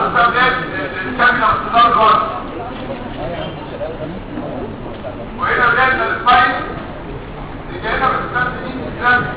السبب الكاملة اختلاط الوقت وهنا بداية السبايس اللي جاينا بتستخدم دي الكلام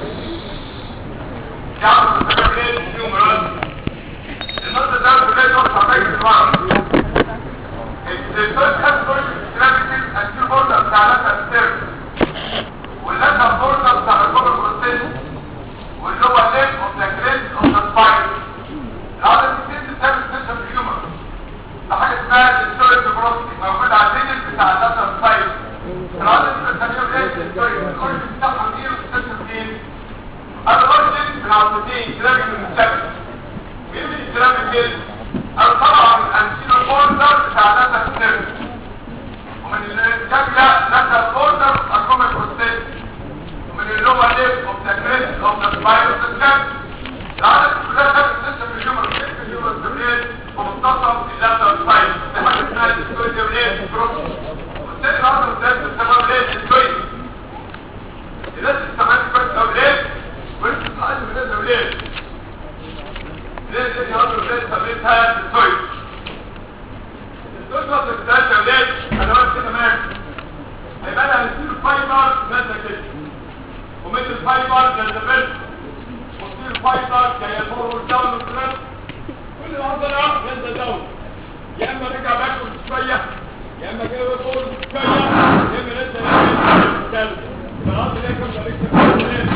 يعرف السبب ايه فيهم مرض النقطة ده بداية نقطة عمالك الوقت الفيرست هاف كورس الكلام التير بوردر بتاع لاتها السيرف واللاتها بوردر بتاع الكوبر بروسيس واللي هو الليف اوف ذا جريد اوف ذا سباين العضلة دي بتنزل تعمل سيشن هيومر ده حاجة اسمها الستوريج بروسيس موجود على الليفل بتاع اللاتها سباين العضلة دي بنسميها ايه الستوريج الكورس بتاعها مين وبتنزل فين الاورجن من عضلتين كلام من السبب مين من الكلام الجلد طبعا الانسيلو بوردر بتاع لاتها سيرف ومن الجاكلا لاتها بوردر اكوم البروستيت ومن اللغة ليف اوف ذا كريست اوف ذا سبايروس الجاك العدد كلها تابت لسه في الهيومر في الهيومر السبريت ومنتصف اللاتها سبايروس دي حاجة اسمها السكويد ريت بروكس والتاني العدد الثالث السبب ريت السكويد الناس استعملت كويس او ريت وانت تتعلم الناس او ريت ليه دي هضرب ليه سميتها السويد السويد وصلت بتاعت اولاد انا قلت كده ماشي هيبقى لها هنسير فايبر نازله كده ومثل الفايبر نازله بس وتصير فايبر جايه فورورد داون وكده كل العضله نازله داون يا اما رجع باكل شويه يا اما جاي فورورد شويه يا اما نازله ثالث فالعضله دي كم طريقه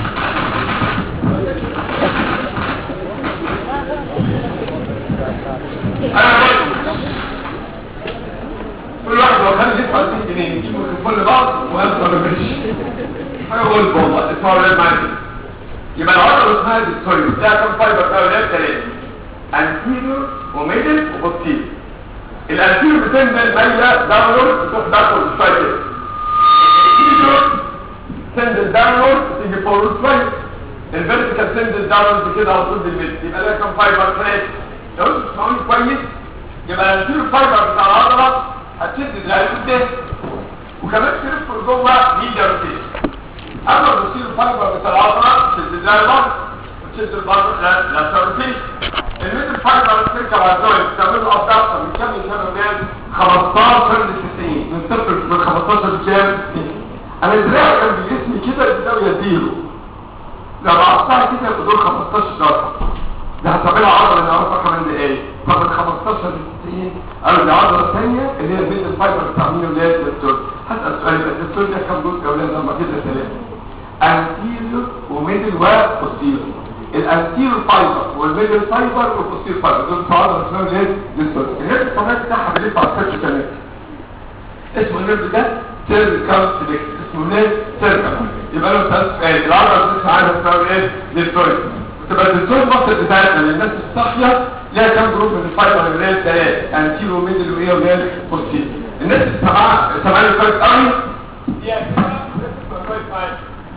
كل واحد لو كان يدفع 60 جنيه يجيبوا كل بعض ويدخل مفيش حاجه قلت والله اسمعوا ولا معايا يبقى العضله اسمها الدكتوريو ده كام فايبر ده ولا ثلاثه انتيريور وميدل وبوستيريور الانتيريور بتنزل مايله داونورد بتروح داخل شويه كده الانتيريور تنزل داونورد تيجي فورورد شويه الفيرتيكال تنزل داونورد كده على طول الميدل يبقى ده كام فايبر ثلاثه لو انتوا تسمعوني كويس يبقى الانتيريور فايبر بتاع العضله هتشد دراعي قدام وكمان تلف جوه ميديا روتيشن اما البوستير فايبر بتاع العضله تشد دراعي بره وتشد البره لا روتيشن الميدل فايبر بتركب على الجوينت تعمل له ابداكشن من كام لكام جام 15 ل 90 من صفر من 15 لكام 90 انا دراعي جنب جسمي كده الزاويه زيرو لو قطعتها كده يبقى دول 15 درجه ده هتعملها عضله نعرفها كمان دقايق فمن 15 ل 90 او دي عضله ثانيه اللي هي البيت الفايبر بتاع مين ولاد الدكتور هسال سؤال بقى الدكتور ده كام جزء يا ولاد لما كده ثلاثه انتيريور وميدل وبوستيريور الانتيريور فايبر والميدل فايبر والبوستيريور فايبر دول بتوع عضله اسمها ولاد الدكتور النيرف الطبيعي بتاعها بيلف على الكرش كمان اسمه النيرف ده سيركال سيلكت اسمه ولاد سيركال يبقى لو سالت سؤال العضله بتاعتها عارفه اسمها ولاد الدكتور تبقى الدكتور المصدر بتاعتنا للناس الصاحيه ليها كام جروب من الفايبر اللي هي الثلاث انتيرو وميدل وايه وهي بوستيرو الناس السبعه سبعه كويس قوي دي كويس معايا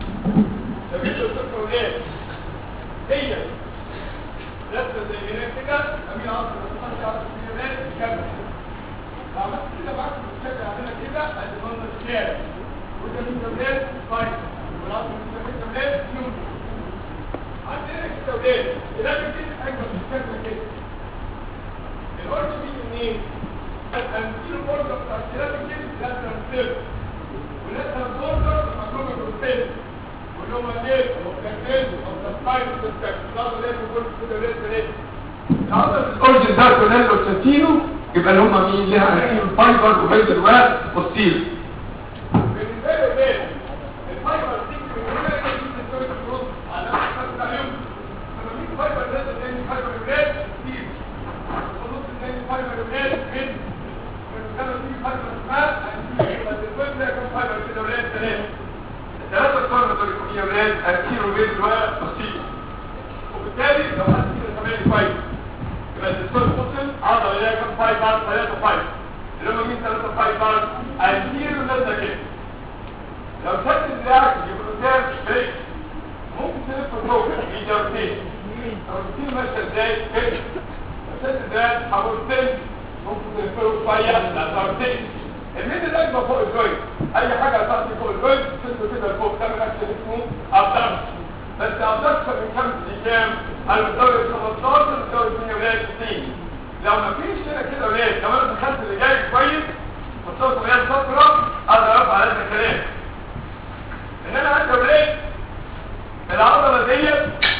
هي لسه زي هنا كده امين عاصم بس عاصم كمل عملت كده بعد الشكل عندنا كده ادي منظر الشارع وده من كملات فايبر والعاصم من كملات نيوتن عندنا كده ولاد الراجل دي حاجه بالشكل كده الورد دي منين الانتيرو بوردر بتاع الكلام كده ده ترانسفير ولسه البوردر مكتوب بالروتين واللي هم ليه وكاتين او سبسكرايب سيستم ده ليه بيقول كده ليه ليه العضله الاورجن ده كونيل وساتينو يبقى اللي هم مين ليها انتيرو فايبر وبيدر وبوستيرو بالنسبه له ليه الفايبر دي من هنا دي بتسوي الكروس على نفس اليوم لما بيجي فايبر ده تاني فايبر ولاد كتير الخطوط الثاني فايبر ولاد من ولما تيجي فايبر اسمها يبقى الفايبر ده كام فايبر كده ولاد ثلاثه الثلاثه فايبر دول يكونوا يا ولاد انتيرو وميد وبوستيرو وبالتالي لو حد كده كمان فايبر يبقى الدكتور فصل عضله ليها كام فايبر ثلاثه فايبر اللي هم مين ثلاثه فايبر انتيرو نازله كده لو شد دراعك يبقى قدام بريك ممكن تلف فوق ايجابتين او الروتين ماشيه ازاي كده لو شد دراعك حاولتين ممكن تلفه شويه لأسارتين الميد الاجمع فوق الجوينت اي حاجه تحت فوق الجوينت تشده كده لفوق تعمل اكشن اسمه ابدكشن بس ابدكشن من كام لكام؟ انا بتزود 15 بتزود 2 ولاد 60 لو لو ما فيش هنا كده وليه لو انا دخلت اللي جاي كويس خصوصا اللي هي الفتره اقدر ارفع هذا الكلام انما عندي وليه العضله ديت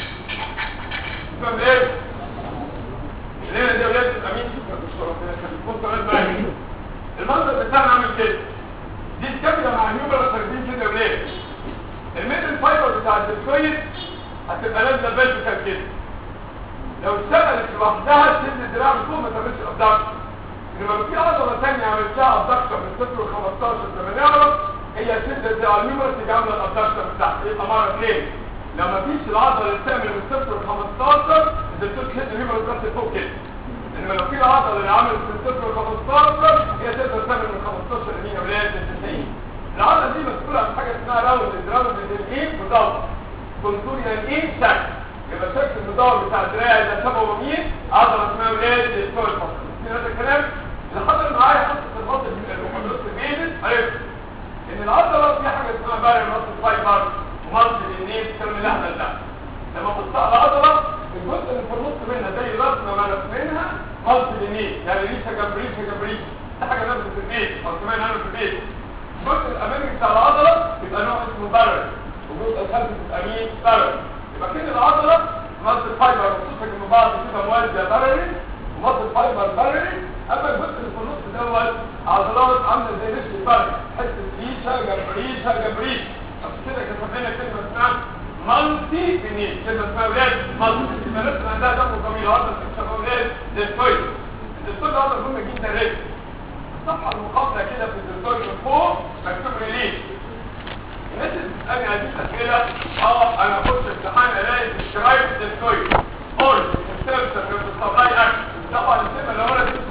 اسمها ايه؟ الليله دي ولاد امين شكرا بالشرف كنت ولاد معايا المنظر بتاعنا عامل كده دي الكاميرا مع النيوبر خارجين كده ولاد الميدل فايبر بتاع الدكتويد هتبقى لازمه البلد كده لو اشتغلت لوحدها تشد الدراع من فوق ما تعملش ابدكشن انما في عضله ثانيه عملتها ابدكشن من 0 ل 15 زي ما نعرف هي تشد الدراع النيوبر تيجي عامله الابدكشن بتاعها يبقى مره اثنين لو ما فيش العضله اللي بتعمل من 0 ل 15 الدكتور تشد النيوبر بس فوق كده انما لو في العضله اللي عملت من 0 ل 15 هي تقدر تعمل من 15 ل 100 ولاد ل 90 العضله دي مسؤوله عن حاجه اسمها راوند راوند الايه مدور كونتوريال ايه شكل يبقى شكل المدور بتاع الدراع ده شبهه مين عضله اسمها ولاد الكويس هذا الكلام اللي حضر معايا حصه الرد المحاضرات البيزنس عرفت ان العضله في حاجه اسمها باري راس فايبر ومالتي النيم الكلام اللي احنا ده لما بص على العضله الجزء اللي في النص منها زي رسمه ما رسمينها مالتي النيم يعني ريشه جنب ريشه جنب ريشه ده حاجه نازله في البيت او كمان انا في البيت الجزء الامامي بتاع العضله يبقى نوع اسمه بارل والجزء الخلفي بيبقى مين بارل يبقى كده العضله مالتي فايبر مخصوصه جنب بعض كده موازيه بارل ومالتي فايبر بارل اما الجزء اللي في النص دوت عضلات عامله زي ريش البرد حته ريشه جنب ريشه جنب ريشه عشان كده كتب لنا كلمه اسمها مالتي بنين كلمه اسمها ولاد مالتي يبقى الناس اللي عندها دم جميل عضله بتسمى ولاد ديستويد الديستويد عضله مهمه جدا ريش الصفحه المقابله كده في الديستويد من فوق مكتوب ريليش الناس اللي بتسالني هذه الاسئله اه انا اخش امتحان الاقي ديسكرايب ديستويد قول السيرفس في السبلاي اكشن طبعا الكلمه اللي ورا دي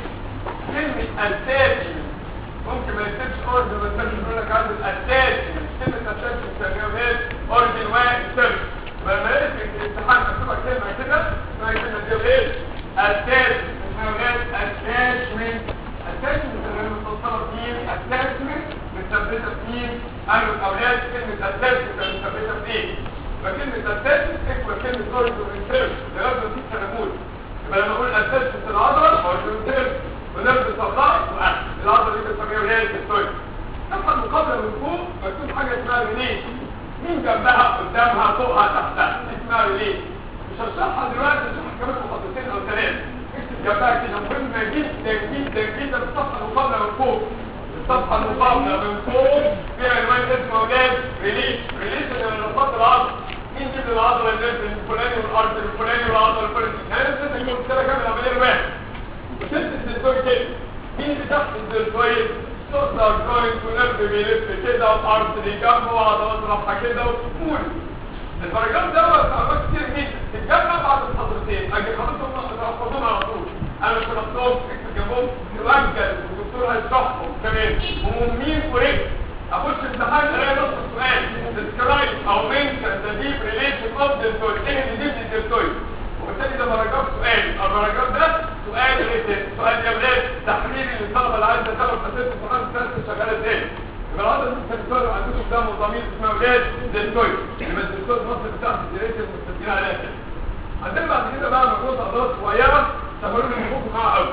كلمة أساسي ممكن ما يكتبش أورجن ما يكتبش يقول لك عنده الأساسي كلمة أساسي بتسميها إيه؟ أورجن وسيرفس فلما لقيت في الامتحان مكتوبة كلمة كده اسمها كلمة دي إيه؟ أساسي اسمها إيه؟ أساسمنت أساسمنت اللي متصلة بمين؟ أساسمنت متثبتة بمين؟ قالوا الأولاد كلمة أساسي متثبتة بإيه؟ فكلمة أساسي تكوى كلمة أورجن وسيرفس ده لازم في تنموذج يبقى لما اقول اساس في العضله هو الجلوتين ونفس الصفائح واحد العضله دي بنسميها ولايه الستويد الصفحه المقابله من فوق مكتوب حاجه اسمها ريليش مين جنبها قدامها فوقها تحتها اسمها ريليش مش هشرحها دلوقتي هشرحها كمان محاضرتين او ثلاثه اكتب جنبها كده مهمه جدا جدا جدا في الصفحه المقابله من فوق الصفحه المقابله من فوق فيها عنوان اسمه ولاد ريليش ريليش اللي من نقاط العضله مين جيب العضله اللي الفلاني والارض الفلاني والعضله الفلاني يعني انت تجيب كده كامل عمليه واحد وتنزل الدكتور كده مين اللي تحت الدكتور تقدر جوين ونرد بيلف كده وارض اللي جنبه وعضلات رافعه كده وفول البرجام دوت معلومات كتير جدا تتجمع بعد الحضرتين اجي خلاصهم تحفظوهم على طول انا شرحتهم اكتب جنبهم يوجد والدكتور هيشرحهم كمان ومين ورجل اخش امتحان الاقي نص السؤال ديسكرايب او منشن ذا ديب ريليشن اوف ديلتويد ايه اللي ديب ديلتويد وبالتالي ده باراجراف سؤال الباراجراف ده سؤال ريتن سؤال يا ولاد تحليلي للطلبه اللي عايزه تعرف اساس امتحان الثالث شغاله ازاي يبقى العضله دي بتتكلم عندكم قدام ضمير اسمها ولاد ديلتويد يبقى الديلتويد مصر بتاعت الريتن مستفيدين عليها كده عندنا بعد كده بقى مجموعه عضلات صغيره تمرين الحقوق معاها قوي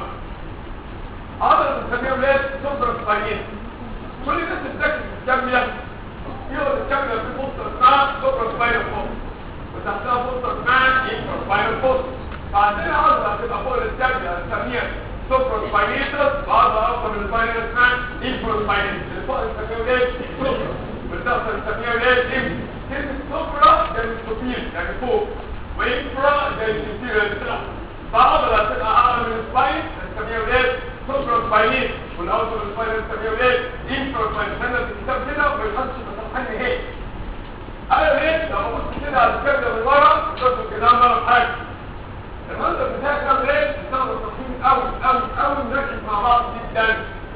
عضله بنسميها ولاد سوبر سباينين كل الناس بتذاكر الكامية يقعد الكامية في بوستر اسمها سوبر سباينال فوس وتحتها بوستر اسمها انفرا سباينال فوس فعندنا عضلة هتبقى فوق الكامية هنسميها سوبر سباينيتس وعضلة أكثر من السباينال اسمها انفرا سباينيتس اللي فوق نسميها ولاد سوبر والتحت نسميها ولاد انفرا كلمة سوبرا جاي من سوبيل يعني فوق وانفرا جاي من انفيريور يعني تحت فعضلة هتبقى أعلى من السباين نسميها ولاد سوبرا سباينيتس والاوتر الفاينل نسميه ولاد انفرا سباينيتس هنا في الكتاب كده وما يحطش بصفحة نهائي انا ليه لما بص كده على الكتاب ده من ورا شفت كده مرة حاجة المنظر بتاعك ده ليه بتاخد التصميم قوي قوي قوي نركز مع بعض جدا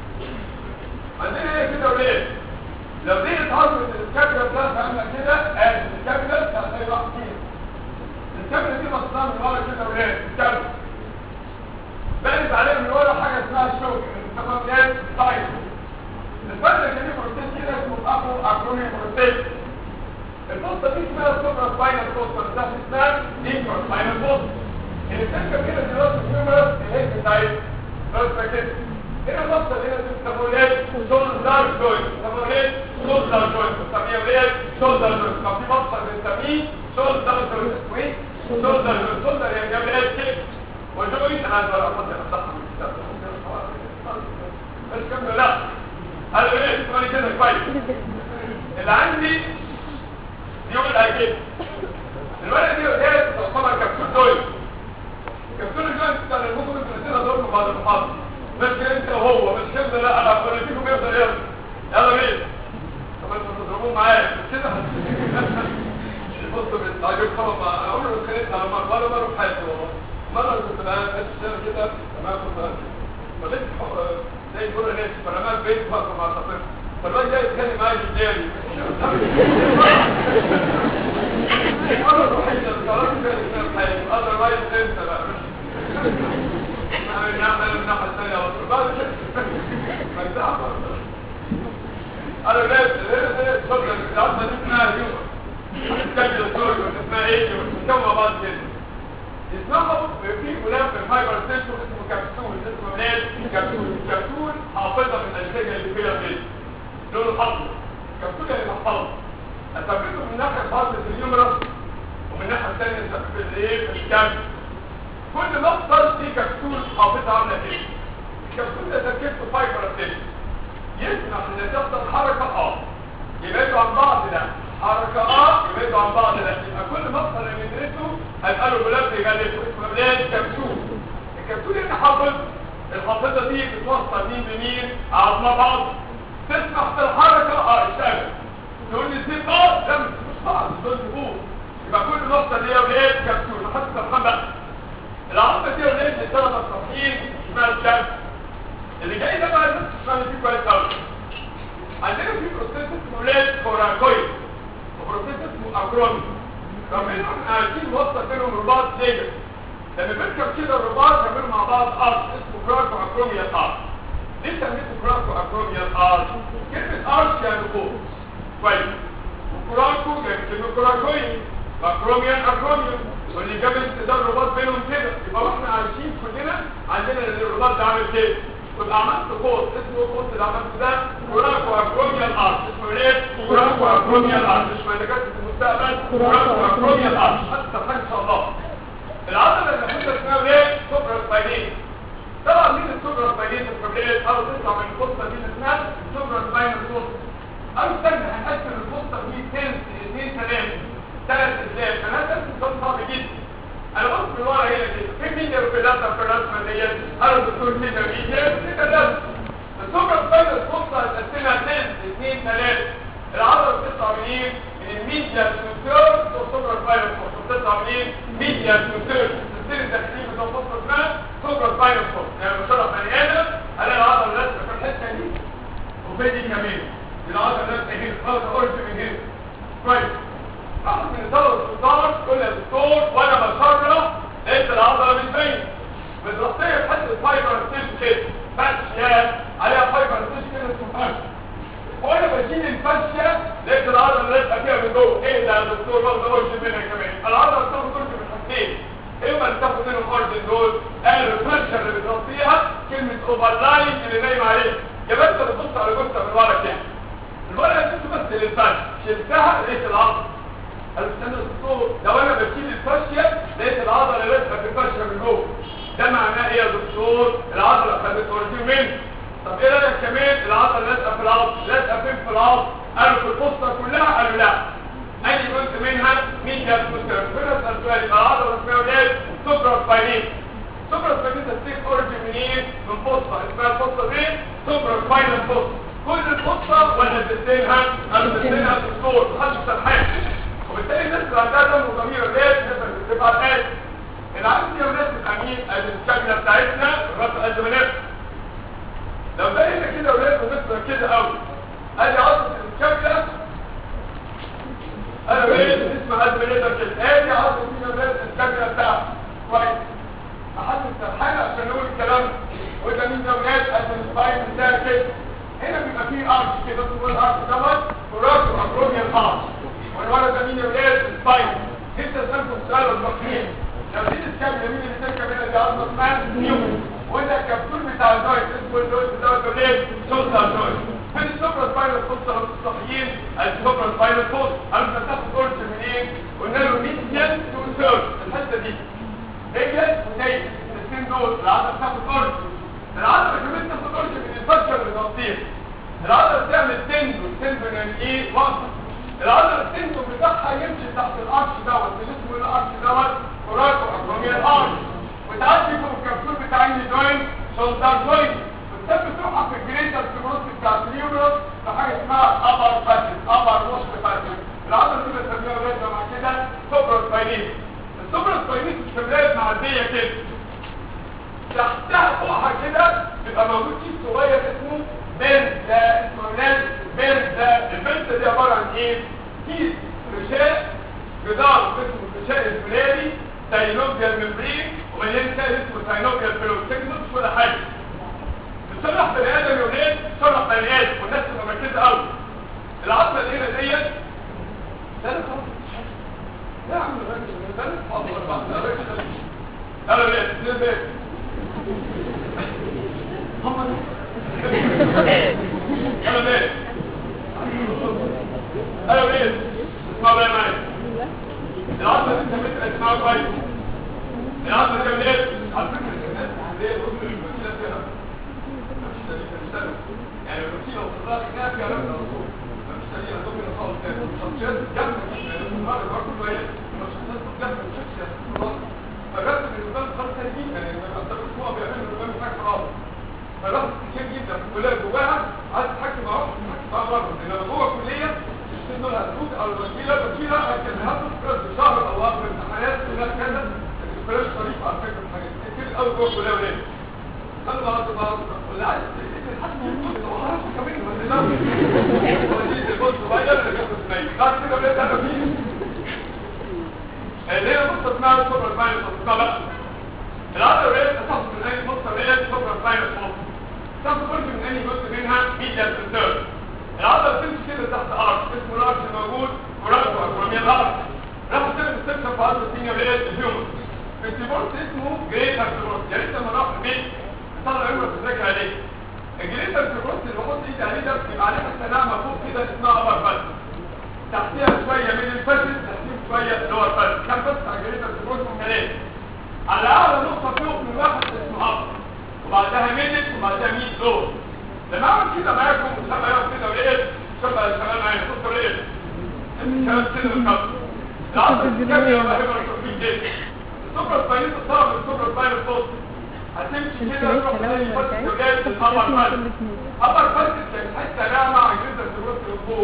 عندنا ايه كده وليه لو دي اتعرضت الكابيلة بتاعت عاملة كده ادي الكابيلة بتاعت اي واحد فينا الكابيلة دي مصنعة من ورا كده وليه الكابيلة بانت عليها من ورا حاجة اسمها الشوك بنسميها ولاد سايد الفرق اللي فيه بروتين كده اسمه اكرو اكروني بروتين القصه دي اسمها سوبرا سباينال فوسفر ده اسمها انفرا سباينال فوسفر اللي بتركب كده دلوقتي الهيومرس الهيد بتاع جوينت بنسميه ايه شولدر جوينت بنسميه ايه شولدر جوينت كان في مفصل بنسميه شولدر جوينت اسمه ايه شولدر جوينت شولدر يعني جنب ايه كده وجوينت انا هقدر احط افتحها من الكتاب بس كمل لا قالوا ايه اسمعني كده كويس اللي عندي يوم الاجازه الورقه دي قدامي تعتبر كبسول جوينت كبسول الجوينت بتاع المخرج بنسينا دور بعد المحاضره بس انت وهو مش كده لا انا فريقكم يفضل يلا يلا بينا طب انتوا تضربوه معايا مش كده بصوا بالتعجب خلاص اقول له اتخانقت على مره مره مره في حياتي والله مره كنت بقى في الشارع كده تمام كنت فلقيت زي دور الناس فلما البيت واقف مع خطيبتي فالراجل جاي يتكلم معايا بالجاري المره الوحيده اللي قررت فيها الاسلام حياتي اذروايز انت بقى نعمل نعمل الناحيه الثانيه على طول بعد كده مجدع انا لا لا لا اتفضل العظمه دي اسمها هيومر هتتكلم الدور اسمها ايه بنتكلم مع بعض كده اسمها في غلاف في الفايبر سيستم اسمه كبسول اسمه منال كبسول الكبسول حافظه من الانسجه اللي فيها البيت لونه احمر كبسول اللي محفظه اثبته من ناحيه خاصه في اليومرس ومن الناحيه الثانيه في الايه في الكبد كل مفصل فيه كبسول حافظه عامله كده الكبسول ده تركيبته فايبر سيستم يسمح ان تحصل حركه اه يبعدوا عن بعض ده حركه اه يبعدوا عن بعض ده يبقى كل مفصل اللي ندرسه هيبقى له بلاد يغلفه اسمه بلاد كبسول الكبسول اللي حافظ الحافظه دي بتوصل مين بمين عظمه بعض تسمح في الحركه اه اشتغل تقول لي ازاي اه ده مش بعض دول نقول يبقى كل مفصل ليه ولاد كبسول حتى تفهم بقى العظمه دي ولاد الثلاث الصفحين اسمها الكبسول اللي جاي ده بقى الناس تفهم دي كويس قوي عندنا في بروسيس اسمه ولاد كوراكويد وبروسيس اسمه اكروني رغم عايزين نوصل بينهم رباط ليجر لما بنركب كده الرباط يعملوا مع بعض ارش اسمه كراكو اكروميال ارش ليه سميته كراكو اكروميال ارش كلمه ارش يعني فوق كويس وكراكو يعني كلمه كراكويد اكروميال اكروميال واللي جاب ده الرباط بينهم كده يبقى احنا عايشين كلنا عندنا الرباط ده عامل كده تبقى عملت قوس اسمه قوس اللي عملته ده كوراكو اكروميال ارش اسمه ايه كوراكو اكروميال ارش مش ما جت في المستقبل كوراكو اكروميال ارش حتى ان شاء الله العضله اللي المفروض اسمها ايه سوبرا سباينين طبعا مين السوبرا سباينين البروبليت او تطلع من القصه دي اسمها سوبرا سباينين القصه او استنى هنقسم القصه دي تنس اثنين ثلاثه ثلاث ازاي انا هقسم ده صعب جدا انا بص من ورا هنا كده في مين في اللاتر في الرسمه ديت انا الدكتور كده مين كده ده السوبر سبايدر القصه هتقسمها تنس اثنين ثلاثه العضله بتطلع منين من الميديا سوتير والسوبر سبايدر القصه بتطلع منين ميديا سوتير السلسله الداخليه بتاع القصه اسمها سوبر سبايدر القصه يعني بشرح بني ادم انا العضله لازقه في الحته دي وفي دي كمان العضله لازقه هنا خلاص قرب من هنا كويس اخد من الدواء السلطان تقول يا دكتور وانا بشرح لقيت العضله مش باينه متغطيه بحته فايبر ستيش كده فاشيه عليها فايبر ستيش كده اسمه فاشيه وانا بشيل الفاشيه لقيت العضله لازقه فيها من جوه ايه ده يا دكتور برضه قلت منها كمان العضله بتاخد جزء من حاجتين اما اللي تاخد منهم اورجن دول قالوا الفاشيه اللي بتغطيها كلمه اوفرلاين اللي نايم عليه يا بس بتبص على جثه من ورا كده الورقه دي تمثل الفاشيه شلتها لقيت العضله الاستاذ الدكتور لو انا بشيل الفاشيه لقيت العضله لازقه في الفاشيه من جوه ده معناه ايه يا دكتور العضله خدت اورجين منه طب ايه رايك كمان العضله لازقه في العظم لازقه فين في العظم قالوا في القصه كلها قالوا لا اي جزء منها مين كان مستر فين اسال سؤال يبقى العضله اسمها ايه سوبرا سباينين سوبرا سباينين تستيك اورجين منين من فوسفا اسمها الفوسفا دي سوبرا سباينال فوسفا كل القصه ولا تستينها قالوا تستينها دكتور محدش سرحان وبالتالي الناس اللي عندها دم وضمير ليه تبقى الآن العالم دي ولاد الأمين ادي الكاملة بتاعتنا الرأس قد ما نفس لو بقينا كده ولاد ونفسنا كده قوي ادي عضلة الكاملة انا بقيت اسمها قد ما نقدر كده ادي عضلة دي ولاد الكاملة بتاعتي كويس احدد سرحانة عشان نقول الكلام وده مين ده ولاد قد السباين بتاعي كده هنا بيبقى فيه ارش كده اسمه الارش دوت وراس اكروميا الارش والولد ده مين يا ولاد السباين انت اسالكم السؤال المخيم لو دي الكام يمين اللي تركب هنا دي عظمه اسمها نيوم وده الكبسول بتاع الجوينت اسمه الجوينت بتاع الجوينت شولدر جوينت فين السوبر سباينال فوس لو الصحيين السوبر سباينال فوس انا تاخد كورس منين قلنا له ميديان تو ثيرد الحته دي هي زي الاثنين دول العضله بتاخد كورس العضله كمان تاخد كورس من الفشل اللي تغطيه العضله بتعمل تندون تندون يعني ايه وقفه العضله التندون بتاعها يمشي تحت الارش دوت اللي اسمه الارش دوت كوراكو اكروميال ارش وتعدي فوق الكبسول بتاع الني جوينت شولدر جوينت بتسبب تروحها في الجريتر سيبروس بتاع النيورون في حاجه اسمها ابر باتن ابر وسط باتن العضله دي بنسميها ولاد مع كده سوبر سباينيس السوبر سباينيس الشماليه معديه كده تحتها فوقها كده بيبقى موجود كيس صغير اسمه بنت ده اسمه ولاد بنت ده البنت دي عباره عن ايه؟ كيس غشاء جدار اسمه الغشاء الفلاني ساينوبيال ممبرين ومليان سائل اسمه ساينوبيال فلوسيكنوس ولا حاجه بتصرح بني ادم يا ولاد بتصرح بني ادم والناس تبقى مركزه قوي العظمه اللي هنا ديت ده انا خلاص لا يا عم الراجل ده انا فاضل بقى ده الراجل ده انا ولاد ده بيه هم انا ولاد انا ولاد اسمعوا بقى معايا العظمه اللي انت متر اسمعوا كويس العظمه دي ولاد على فكره الناس اللي هي الرجل المسيله فيها مش تاريخ السنه يعني المسيله وصلها هنا فيها رمز الرسول مش تاريخ الرجل خالص كده شخصيات جامده جدا النهار اللي برضه كويس شخصيات جامده مش شخصيات الله فجت من الرجال خالص تاني جدا يعني لما انت بتسمع بيعملوا الرجال حاجه خلاص فالواحد كتير جدا في الكليه جواها عايز تحكي معاهم تحكي معاهم بره انما جوه الكليه السن دول هتفوت او الوكيله الوكيله كان هتفوت بشهر او اكثر امتحانات كلها كذا بلاش طريق على فكره حاجات كتير قوي جوه الكليه ولاد خلوا بعض بعض اللي عايز حد يقول هو عارف كمان ما تقلقش هو دي البوست صغير اللي جاب اسماعيل بعد كده ولاد انا فيه اللي هي نقطه اسمها السوبر فاينل اسمها بقى العضله ريت تاخد من اي نقطه ريت سوبر فاينل فوق تاخد كل من اي جزء منها ميديا سنتر العضله بتمشي كده تحت ارش اسمه الارش موجود وراسه اكروميال ارش راح تعمل استكشاف في عضله السينيور ريت الهيومن السيبورت اسمه جريتر سيبورت يا ريت لما نروح البيت طلع عمرك تذاكر عليه الجريتر سيبورت اللي بحط ايدي عليه ده بيبقى عليه حته ناعمه فوق كده اسمها ابر بس تحتيها شويه من الفشل تحتيها شويه لور بس كم بس على الجريتر سيبورت من ثلاثه على اعلى نقطه فوق من واحد اسمه اب وبعدها مينت وبعدها 100 دور لما اعمل كده معاكم وسامع يوم كده ولقيت شبه الشباب معايا صوت ولقيت الشباب كده بالكبر العصر الكامل يبقى هيبقى في جيش السوبر سباينيت الصعب السوبر سباينيت صوت هتمشي كده تروح تلاقي فتح جولات الابر فالس ابر فالس كان حته ناعمه عن جدا في الوسط فوق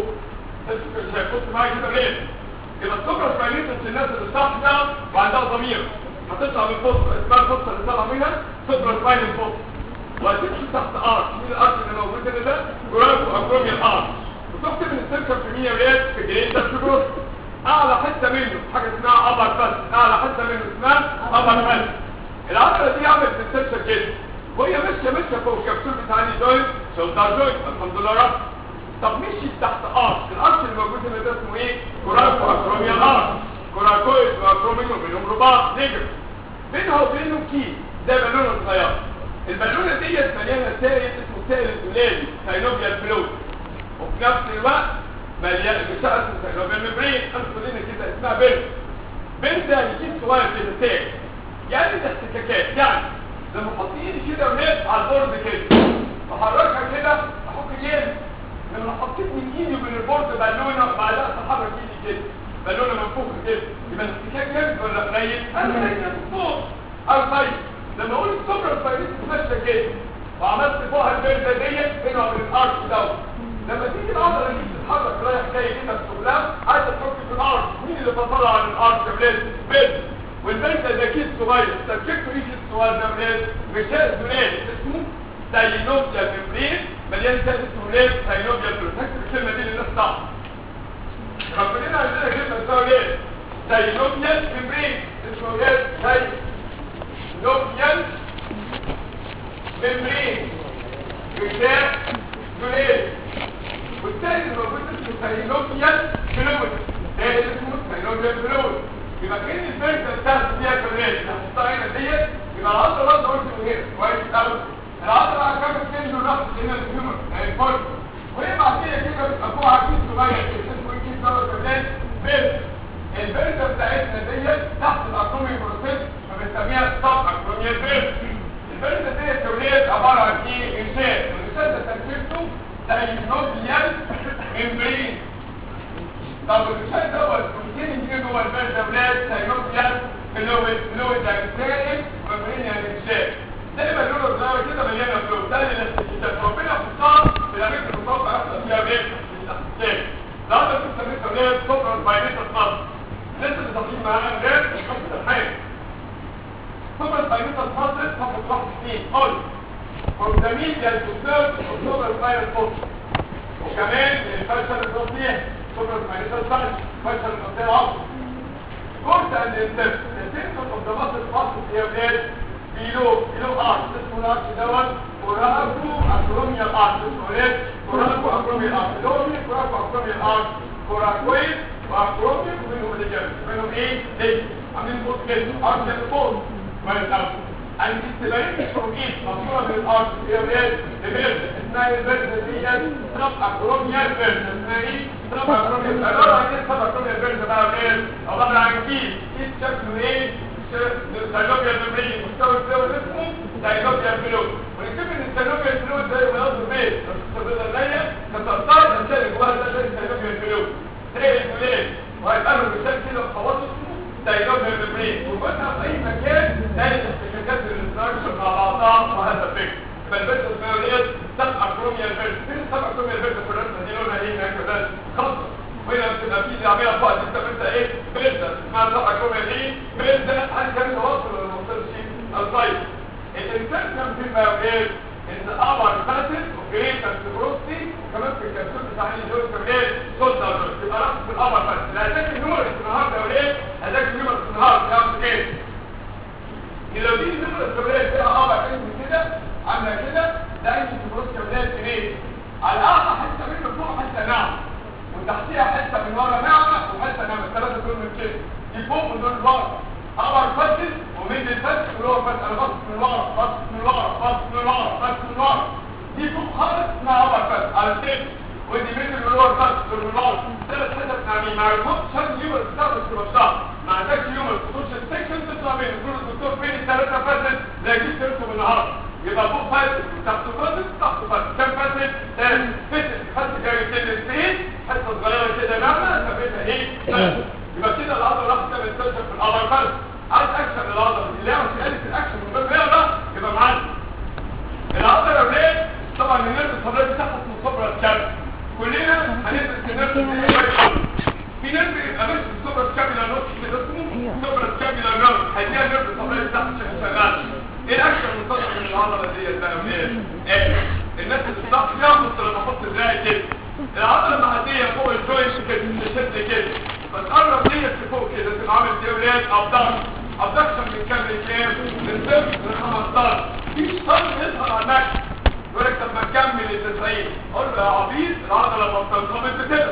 بص معايا كده ليه يبقى السوبر سباينيت الناس اللي صاحيه وعندها ضمير هتطلع من الفصل اسمها الفصل اللي طالعه منها سوبر سباينيت فصل وهتمشي تحت ارش مين الارش اللي موجود هنا ده جرافو اكروميال ارش وتحت من السيركل في 100 ريال في جريتر في اعلى حته منه حاجه اسمها ابر فالس اعلى حته منه اسمها ابر فالس العضله دي عملت السيرشة كده وهي ماشيه ماشيه فوق الكبسول بتاع الني جوينت شولدر جوينت الحمد لله رب طب مشيت تحت ارش الارش اللي موجود هنا ده اسمه ايه كوراكو اكروميال ارش كوراكويد واكروميال وبينهم رباط نجم بينها وبينهم كيس ده بالونه صغيره البالونه ديت مليانه سائل اسمه سائل الدولابي ساينوبيال فلويد وفي نفس الوقت مليان بتاع اسمه ساينوبيال ميمبرين خلصوا لنا كده اسمها بنت بنت يعني كيس صغير كده سائل يعني ده احتكاكات يعني لما احط ايدي كده ونقف على البورد كده بحركها كده احط ايدي لما حطيت من ايدي ومن البورد بالونه بعدها تحرك ايدي كده بالونه منفوخه كده يبقى الاحتكاك جامد ولا قليل؟ انا قليل فوق او طيب لما اقول السوبر سبايريت ماشيه كده وعملت فوقها البرده ديت بينها وبين الارش دوت لما تيجي العضله دي تتحرك رايح جاي كده بسهوله عايزه تحط في الارش مين اللي بطلع عن الارش يا ولاد؟ بنت والبنت ده كيس صغير تركيبته ايه كيس صغير ده ولاد غشاء دولاب اسمه ساينوبيا ممبرين مليان سائل اسمه ليه ساينوبيا ممبرين فاكر الكلمه دي للناس صح ربنا عندنا كلمه اسمها ليه ساينوبيا ممبرين اسمه ليه ساينوبيا ممبرين غشاء دولاب والسائل الموجود اسمه ساينوبيا فلويد ده اسمه ساينوبيا فلويد يبقى كان الفرقه بتاعت فيها كمان هحطها هنا ديت يبقى العضله برضه قلت من هنا كويس قوي العضله كام كيلو راح هنا الهيومر يعني الفرق وهي ساينوبيال ممبرين طب الشيء دوت بروتين يجي جوه البلد اولاد ساينوبيال فلويد فلويد يعني سائل ممبرين يعني شاف زي ما اللون الزهر كده مليانه فلويد ده اللي الاستشفاء ربنا خصها في الاماكن المتوقع يحصل فيها بيت الاستشفاء ده ده بنسميه اولاد سوبر باينيت النص لسه اللي داخلين معانا غير الخمسه الحين سوبر باينيت النص صفحه واحد اثنين قول from the medial to third of super spinal cord وكمان الفشل الرصيح super spinal fascia فشل الرصيح العصر course and intestine the symptom of the muscle muscle هي ولاد below below arch اسمه الارش دوت وراكو acromial arch اسمه ولاد وراكو acromial arch اللي هو مين وراكو acromial arch كوراكويد واكروميال ومنهم اللي جنب منهم ايه؟ ليه؟ عاملين بوت كده ارش and بوت كويس قوي عند السبعين فروقين مصورة من الارض هي ولاد لبرد اسمها البرد دي سرب اكروميا البرد اسمها ايه؟ سرب اكروميا البرد عبارة عن ايه سرب اكروميا البرد بقى ولاد؟ عبارة عن كيس كيس شكله ايه؟ سايلوبيا المبرين مستوى الفلويد اسمه سايلوبيا الفلويد ونكتب ان السايلوبيا الفلويد ده يبقى قصده بيت بس الصبيطة النية كترتار الانسان جواها ده زي السايلوبيا الفلويد تلاقي الفلويد وهيبقى له مثال كده خواص اسمه سايلوبيا المبرين وجودها في اي مكان تاني الاحتكاكات الاستراكشر مع بعضها وهذا الفكر فالبيت الاسماعيليات سبع كروميا البيت فين سبع كروميا البيت في الرسمه دي لونها ايه هناك كده خاصه وهنا بتبقى في عامله فوق انت انت ايه بلده اسمها سبع كروميا دي بلده هل كان تواصل ولا ما وصلش الطيب الانسان كان بيبقى ايه ان ابر فاسد وجريتر سبروستي وكمان في الكبسول بتاع الجوز كمان سلطه يبقى رقم في الابر فاسد الهداك النمر النهارده وليه هداك النمر النهارده يا ايه لو دي النمرة السبرية فيها اه بقى كده عاملة كده ده انت تبص كمالات جنيه على الاعلى حتة منه فوق حتة ناعمة وتحتيها حتة من ورا ناعمة وحتة ناعمة الثلاثة دول من كده دي فوق ودول بره ابر فاسد ومن الفاسد ولور فاسد انا بص من ورا بص من ورا بص من ورا بص من ورا دي فوق خالص اسمها ابر فاسد على التيب ودي من اللور فاسد من ورا ثلاث حتت ناعمين مع الفوق شد يوم الستار السبشار ما عندكش يوم الخصوص السكشن تطلع بين كل الدكتور فين الثلاثة فاسد زي جيت ترسم النهارده يبقى فوق فاسد تحت فاسد تحت فاسد كم فاسد؟ ثالث فاسد خدت جاي كده الاثنين حته صغيره كده ناعمه ثبتها ايه؟ فاسد يبقى كده العضله راح تعمل سيرش في الابر فاسد عايز اكشن العضله اللي هي مش قالت الاكشن من غير رياضه يبقى معانا العضله لو ليه؟ طبعا النيرف الصدري بتاعها اسمه صبرة الكبد كلنا هندرس النيرف اللي هو في ناس بيبقى ماشي بالسوبر كابيلا نوت كده اسمه سوبر كابيلا نوت هيديها نيرف طبيعي تحت شغال ايه الاكشن المنتظر من العضله دي بقى ايه ايه الناس اللي بتضغط فيها بص لما احط دراعي كده العضله المعديه فوق الجوينت كده تشد كده فتقرب ديت لفوق كده تبقى عامل زي ولاد ابدكشن ابدكشن من كام لكام من صفر ل 15 في شرط يظهر على المكتب يقول لك طب ما تكمل ال 90 اقول له يا عبيط العضله لما بتنقبض بتقدر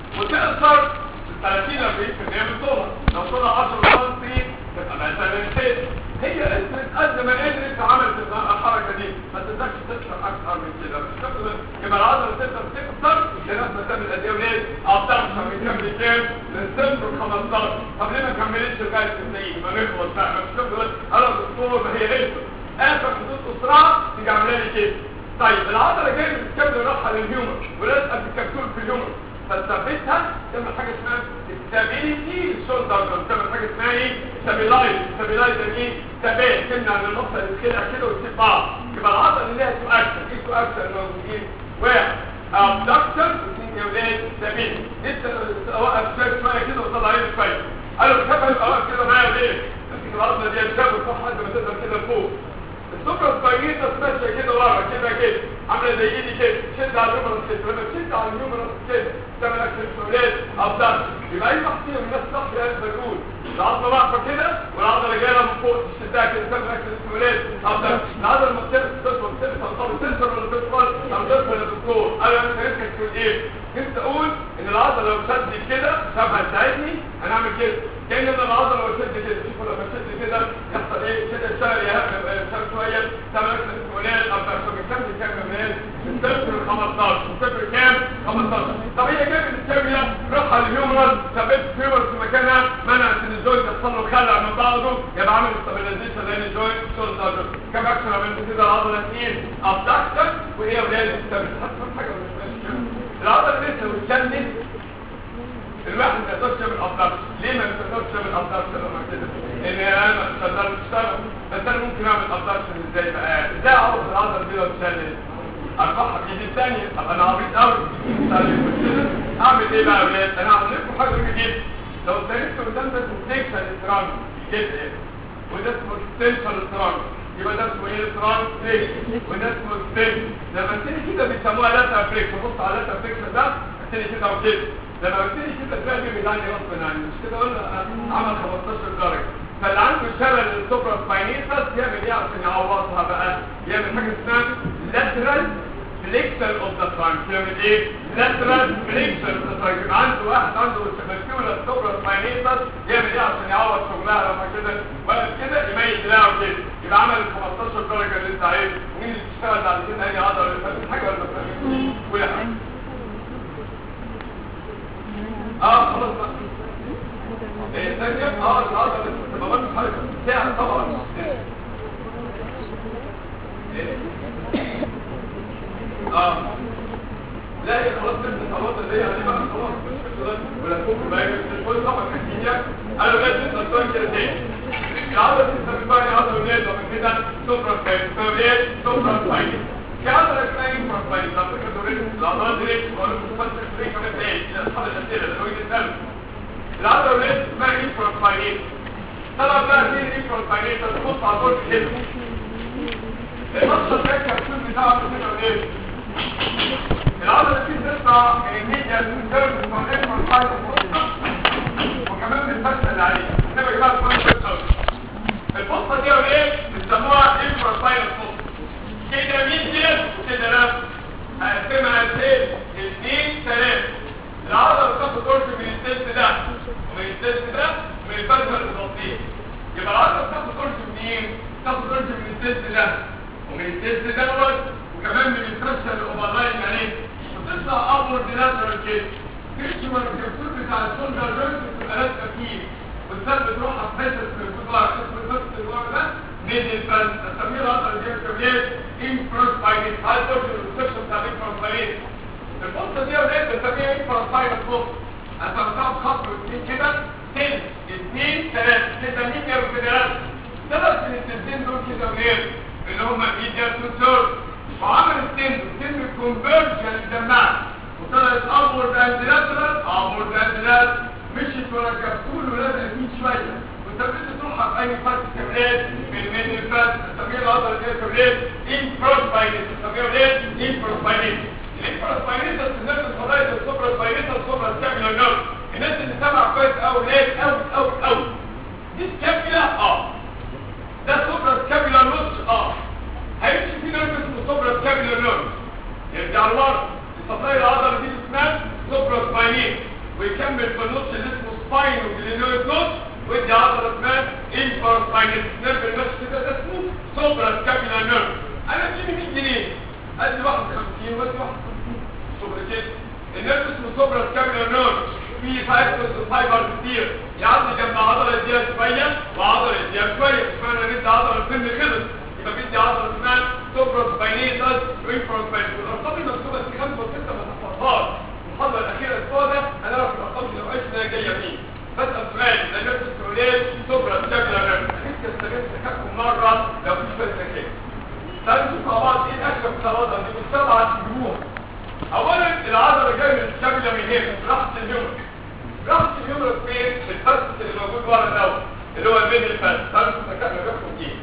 وتقصر 30 40% من طولها لو طولها 10 سم تبقى مثلا كده هي قدرت قد ما قدرت عملت الحركه دي ما تقدرش تكسر اكثر من كده مش تقدر يبقى العضله تقدر تكسر لناس ما تعمل قد ايه وليه اقدرش من كام لكام للصفر 15 طب ليه ما كملتش لغايه 90 ما نخلص بقى مش تقدر انا دكتور ما هي لسه اخر حدود اسرع تيجي عامله لي كده طيب العضله جايه بتكمل راحه للهيومر ولازقه في الكبسول في الهيومر فتثبتها تعمل حاجه اسمها استابيليتي شولدر تعمل حاجه اسمها ايه ستابيلايز ستابيلايز يعني ايه ثبات تمنع ان المفصل يتخلع كده وتسيب بعض يبقى العضله اللي ليها تو اكشن ايه تو اكشن موجودين واحد ابدكشن واثنين يا ولاد ستابيليتي انت اوقف شويه شويه كده وطلع عيني شويه قالوا كفى يبقى واقف كده معايا ليه؟ امسك العضله دي تشابه صح لحد ما تقدر كده لفوق السوبر سباينيتا ماشيه كده ورا كده كده عامله زي ايدي كده شد على اليومرس كده لما تشد على اليومرس كده تعمل اكشن سولاد ابدان يبقى اي واحد فيهم الناس صح يا بقول العضله واقفه كده والعضله جايه من فوق تشدها كده تعمل اكشن سولاد ابدان العضله لما بتنزل تدخل تدخل تنزل ولا تدخل او تدخل يا دكتور انا انت نفسك تقول ايه؟ نفسي اقول ان العضله لو شدت كده شبه تساعدني انا اعمل كده كان ان العضله لو شدت كده شوفوا لما شدت كده يحصل ايه كده الشهر يهبب شهر شويه تعمل اكشن سولاد ابدان فبكم كام كمان من صفر ل 15 من صفر كام 15 طب هي جابت الكاميرا راح على الهيومرال ثبت الهيومرال في مكانها منعت ان الجوينت يحصل له خلع من بعضه يبقى عامل استابيلايزيشن لان الجوينت شولدر كام اكشن عملت كده العضله اثنين ابدكشن وهي ولاد السبب حاجه ولا مش العضله لسه بتكمل الواحد ما يقدرش يعمل ابدكشن ليه ما يقدرش يعمل ابدكشن لما كده ان انا ما اقدرش اشتغل بس انا ممكن اعمل ابدكشن ازاي بقى ازاي اعرف العضله دي لو اتشلت ارفعها بايدي الثانيه طب انا عبيط قوي اعمل ايه بقى يا ولاد انا هعمل لكم حاجه جديده لو اتدربت قدام ده اسمه فليكشن سترانج كده وده اسمه اكستنشن سترانج يبقى ده اسمه ايه سترانج فليكشن وده اسمه اكستنشن لما تيجي كده بيسموها لاتا فليكشن بص على لاتا فليكشن ده تاني كده وكده لما ببتدي كده تلاقي بيدعني غصب عني مش كده قلنا عمل 15 درجه فاللي عنده شلل السوبرا سباينيتس يعمل ايه عشان يعوضها بقى يعمل حاجه اسمها لاترال فليكشن اوف ذا ترانك يعمل ايه لاترال فليكشن اوف ذا ترانك يبقى عنده واحد عنده مشكله السوبرا سباينيتس يعمل ايه عشان يعوض شغلها لما كده وقت كده يميز دراعه كده يبقى عمل ال 15 درجه اللي انت عايزه مين اللي تشتغل بعد كده اي عضله حاجه ولا ما ولا حاجه اه خلاص بقى ايه ثانية اه العضلة بس ما بقولش حاجة ساعة طبعا إيه؟ اه لا هي خلاص انت خلاص اللي هي يعني بقى خلاص مش كده ولا تفك بقى مش كل طبعا كتير انا بجد انت الصوت كده تاني العضلة دي بتسمى عضلة ولاد ومن كده سوبرا سباين اسمها ايه سوبرا سباين في عضلة اسمها انفرا سباين على فكرة دول العضلات دي ليه بقول لكم فاست فريك كمان تاني اصحاب الاسئلة ده هو يتسأل العضلة ولاد اسمها انفرا سباين طبعا بقى مين انفرا سباين تبص على طول كده المصدر ده الكبسول بتاعه كده ولاد العضلة دي بتطلع من الميديا السيرفس والانفرا سباين وكمان بتفشل اللي عليه انما يا جماعه كويس قوي الفصه دي ايه بيسموها انفراسايل فصه كده ميديا وكده لا هقسمها ازاي اثنين ثلاثه العضله بتاخد قرش من التست ده ومن التست ده ومن الفرشه اللي بتغطيه يبقى العضله بتاخد قرش منين بتاخد قرش من التست ده ومن التست دوت وكمان من الفرشه اللي اوفرلاين عليه وتطلع ابورد لاترال كده تمشي ورا الكبسول بتاع الشولدر جوينت بتبقى لازقه فيه والسلب بتروحها في حته في الجدار اسم الفصل الجدار ده ميدل فان تسميه العضله دي كبير انفرس باينيت هاي تورشن السكشن بتاع الانفرس باينيت الفصل دي ولاد بنسميها انفرس باينيت فصل انت بتاخد خط اثنين كده تل اثنين ثلاثه كده مين يا كده ثلاث من التلتين دول كده ولاد اللي هم ميديا سنسور وعمل التند التند كونفرجن الجماعه وطلعت ابورد اند لاترال ابورد اند لاترال مشيت ورا الكبسول ولازقه فيه شويه وثبت تروحها في اي فرد كبريت من من الفرد تسميه العضله دي كبريت انفروس باينيت تسميه ايه انفروس باينيت الانفروس باينيت الناس الفضائيه السوبرا باينيت السوبرا سكابيلا نيرف الناس اللي سمع كويس قوي ليه قوي قوي قوي دي سكابيلا اه ده سوبرا سكابيلا نوتش اه هيمشي في نيرف اسمه سوبرا سكابيلا نيرف يرجع لورا الصفايا العضله دي اسمها سوبرا سباينيت ويكمل في النص اللي اسمه سباين وجلينويد نص ودي عضله اسمها انفر سباينيت نيرف المشي كده ده اسمه سوبرا سكابيلا نيرف انا اديني 100 جنيه ادي 51 وادي 51 سوبرا كده النيرف اسمه سوبرا سكابيلا نيرف فيه فايبرز وفايبرز كتير يعدي جنب عضله دي شويه وعضله دي شويه مش معنى ان انت عضله السن خلص يبقى بدي عضله اسمها سوبرا سباينيتس وانفر سباينيت والارقام المكتوبه في 5 و6 ما تحفظهاش المحاضرة الأخيرة الأسبوع ده أنا أعرف الأرقام اللي وقعت إنها جاية فيه بسأل سؤال لا نفس السؤالين سوبرا سكابيلا نفس أنت استغلت ذكائكم مرة لو مش بس ذكاء تعالوا نشوف مع بعض إيه الأكشن بتاع العضلة دي بالسبعة تجيبوها أولا العضلة جاية من السكابيلا من هنا راحت الهيومرس راحت الهيومرس فين؟ في الفرس اللي موجود ورا الأول اللي هو الميدل الفرس تعالوا نشوف ذكائنا بيحكم إيه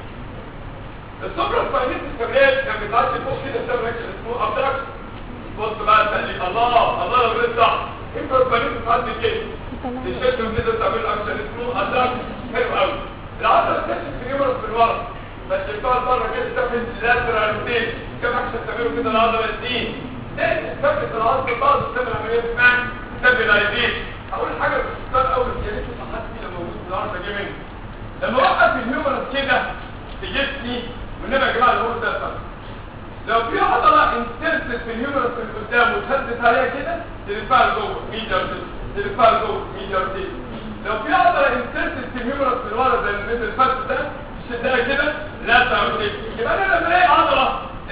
السوبرا سباينيت الكابلات كان بيتعدي فوق كده بسبب اكشن اسمه ابدراكشن بص بقى تقلي الله الله لو غير صح انت بنيت تعدي كده الشكل كده تعمل اكشن اسمه ابدراكشن حلو قوي العضله بتكشف في نمره في الورا بس بتاع بره كده تعمل لاترال روتين كم اكشن تعمله كده العضله الدين تاني ثبت العضله بعض تعمل عمليه اسمها ستابلايزيشن اول حاجه بتختار اول يا ريت صحات دي لما موجود النهارده جه مني لما وقف الهيومرس كده في جسمي والنبي يا جماعه اللي هو ده فرق لو في عضله انسرتت في الهيومرس اللي قدام وتشدت عليها كده تلفها لجوه ميديا ارتيل تلفها لجوه ميديا ارتيل لو في عضله انسرتت في الهيومرس اللي ورا زي الميدل الفرد ده تشدها كده لا تعمل يبقى انا لما الاقي عضله انسرتت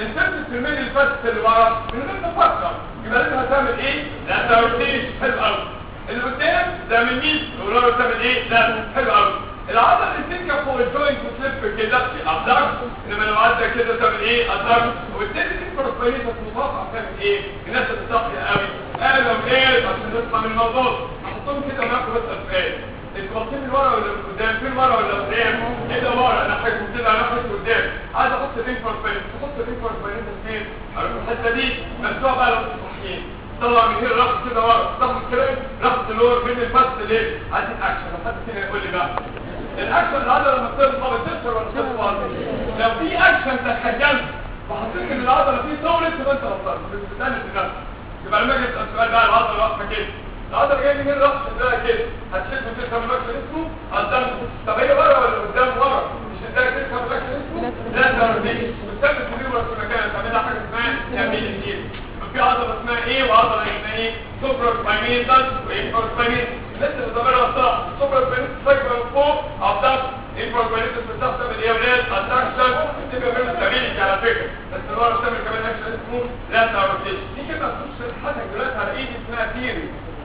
في الميل الفاسد اللي ورا من غير ما تفكر يبقى لازم هتعمل ايه؟ لا تروتيش حلو قوي اللي قدام ده من مين؟ ولو تعمل ايه؟ لا حلو قوي العضله اللي تنكب فوق الجوينت وتلف كده ابداك انما لو عدى كده تعمل ايه؟ ابداك وبالتالي تكبر كويسه متوقع تعمل ايه؟ الناس بتصحي قوي قالوا ايه عشان نطلع من الموضوع احطهم كده وناخد بس السؤال انتوا باصين من ورا ولا من قدام فين ورا ولا قدام ايه ده ورا انا حاجه كده انا حاجه قدام عايز احط لينك فور بين احط لينك فور بين فين عارف الحته دي مفتوحه بقى لو صحيين طلع من هنا رقص كده ورا ضغط كده رقص اللور بين الفصل ليه عايز اكشن لو حد فينا يقول لي بقى الاكشن العضله لما بتطلع بتكسر ولا بتطلع لو في اكشن تخيلت وحطيت ان العضله فيه طولت تبقى انت غلطان مش بتستنى تنفس يبقى لما اجي اسال سؤال بقى العضله واقفه كده العضله جايه من رأس ده كده هتشد وتفهم الاكشن اسمه قدام طب هي ورا ولا قدام ورا مش انت تفهم الاكشن اسمه لا ده دي بتثبت الريبر في مكانها تعملها حاجه اسمها يمين الجيل في عضله اسمها ايه وعضله اسمها ايه سوبر سباينيتال وانفر سباينيتال الناس اللي ضميرها صح سوبر سباينيتال فاكره من فوق ابداك انفر سباينيتال بتستخدم الايونات اتراكشن بتبقى من ستابيليتي على فكره بس اللي ورا بتعمل كمان اكشن اسمه لا روتيشن دي كلمه بتوصل حاجه دلوقتي على ايدي اسمها تيري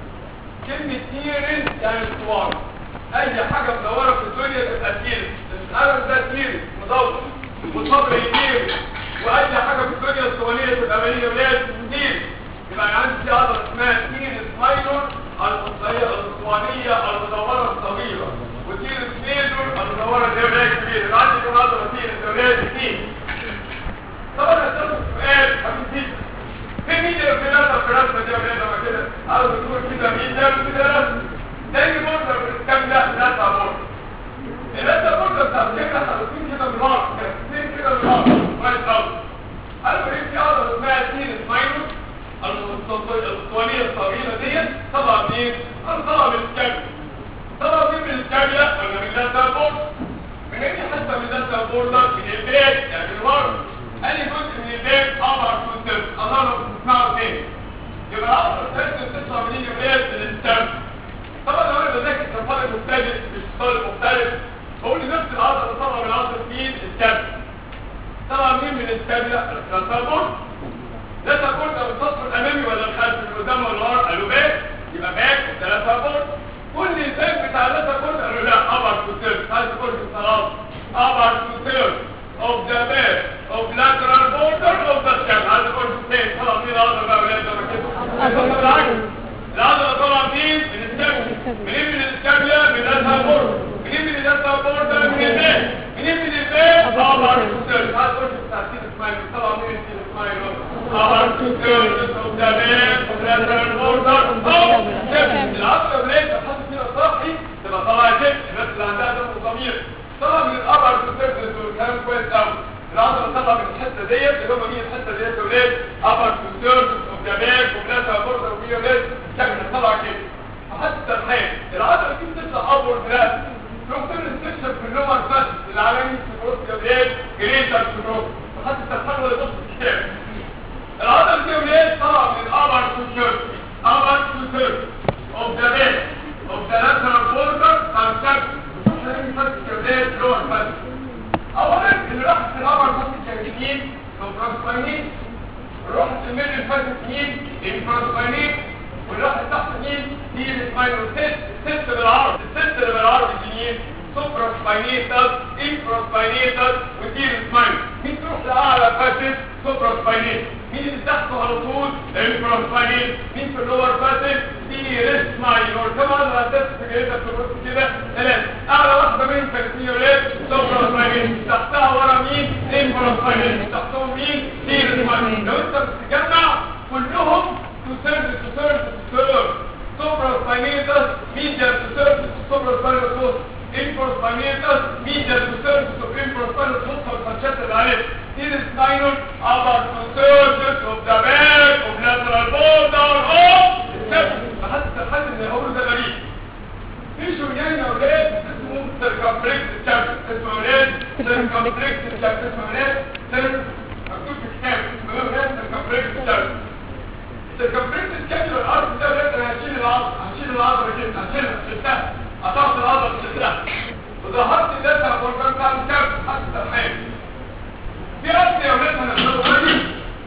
كلمة تيرن يعني اسطوانة اي حاجة مدورة في الدنيا تبقى تيرن القلم ده تيرن مدور والصبر يتيرن واي حاجة في الدنيا اسطوانية تبقى مالية ولاد تيرن يبقى أنا عندي في عضلة اسمها تيرن سمايلور القصية الاسطوانية المدورة الصغيرة وتيرن ميجور المدورة الدولية الكبيرة يبقى عندي كم عضلة تيرن دولية كتير طبعا هسألك سؤال حبيبي في مين اللي في نظر في رسمة دي ولا لما كده عاوز تقول كده مين ده كده رسم تاني مرة كام لا لا تعبور الثلاثة مرة بتاع كده حاطين كده من ورا كده كده من ورا كويس قوي قالوا ايه في عضلة اسمها تين ماينوس الاسطوانية الطويلة ديت طلع منين؟ قال طلع من الكابيلا طلع منين من الكابيلا ولا من ذات البورد؟ من ايه حتى من ذات البورد من البيت يعني من ورا قال لي جزء من البيت ابعد كنت الله لو تسمعوا تاني يبقى افضل تنزل تطلع منين يا من الستام طبعا لو انا بذاكر كطالب مبتدئ مش طالب مختلف بقول لنفس العضله طبعا من عضله مين الستام طبعا مين من الستام لا الترانسفورم لا تقول ده السطح الامامي ولا الخلفي اللي قدام ولا ورا قالوا باك يبقى باك وثلاثه بورد كل الباك بتاع ثلاثه بورد قالوا لا ابعد كنت عايز تقول خلاص ابعد كنت of the back of lateral border of the scalp هذا كل شيء طلع مين العضله بقى ولا ده كده بالعكس العضله طلع مين من السكب منين من السكابيا من lateral border منين من lateral border من الباك منين من الباك upper two thirds هذا كل شيء بتاع سيد اسماعيل طلع مين سيد اسماعيل upper two thirds of the back of lateral border of scalp العضله بلاقي حاطط فيها صاحي تبقى طالعه كده الناس اللي عندها دم ضمير طلع من الابر سيرفيس والكلام كويس قوي العضله طلع من الحته ديت اللي هم مين الحته ديت يا ولاد ابر سيرفيس وجباك وبلاتها بورده وفي ولاد شكل طلع كده حتى الحين العضله دي بتطلع ابور بلاد دكتور السكشن في اللومر بس العالمي سكروس يا ولاد جريتر سكروس حتى الحين ولا تبص الكتاب العضله دي يا ولاد طلع من الابر سيرفيس ابر سيرفيس اوف ذا باك اوف ذا لاترال بوردر اند اولا اللي راح في الابر فاسد جانبين سوبراسباينين راح في الميدل فاسد مين انفراسباينين واللي راح تحت مين دي السباينوسيست السيست بالعرض السيست اللي بالعرض دي مين سوبراسباينيتال انفراسباينيتال ودي السباين مين تروح لاعلى فاسد سوبراسباينين مين اللي تحته على طول انفراسباينين مين في اللور فاسد دي ريست ماينور كمان الاساس في جريدة في الرص كده ثلاثة اعلى واحدة منهم كانت مين ولاد سوبراسباينين تحتها ورا مين انفراسباينين تحتهم مين دي ريست ماينور لو انت بتتجمع كلهم تسيرف تسيرف تسيرف سوبراسباينيتس ميديال تسيرف سوبراسباينيتس انفراسباينيتس ميديال تسيرف انفراسباينيتس نص الفرشات اللي عليه دي ريست ماينور upper two thirds of the back of lateral border of حتى الحد اللي هقوله ده غريب في شريان يا اولاد اسمه سيركمفلكس تشامب اسمه اولاد سيركمفلكس تشامب اسمه اولاد سيرك مكتوب في كتاب اسمه اولاد سيركمفلكس تشامب سيركمفلكس تشامب الارض ده اولاد انا هشيل العضله هشيل العضله كده هشيلها شلتها قطعت العضله شلتها وظهرت ده البرجر بتاع الكاب حتى الحين في اصل يا اولاد هنعمله غريب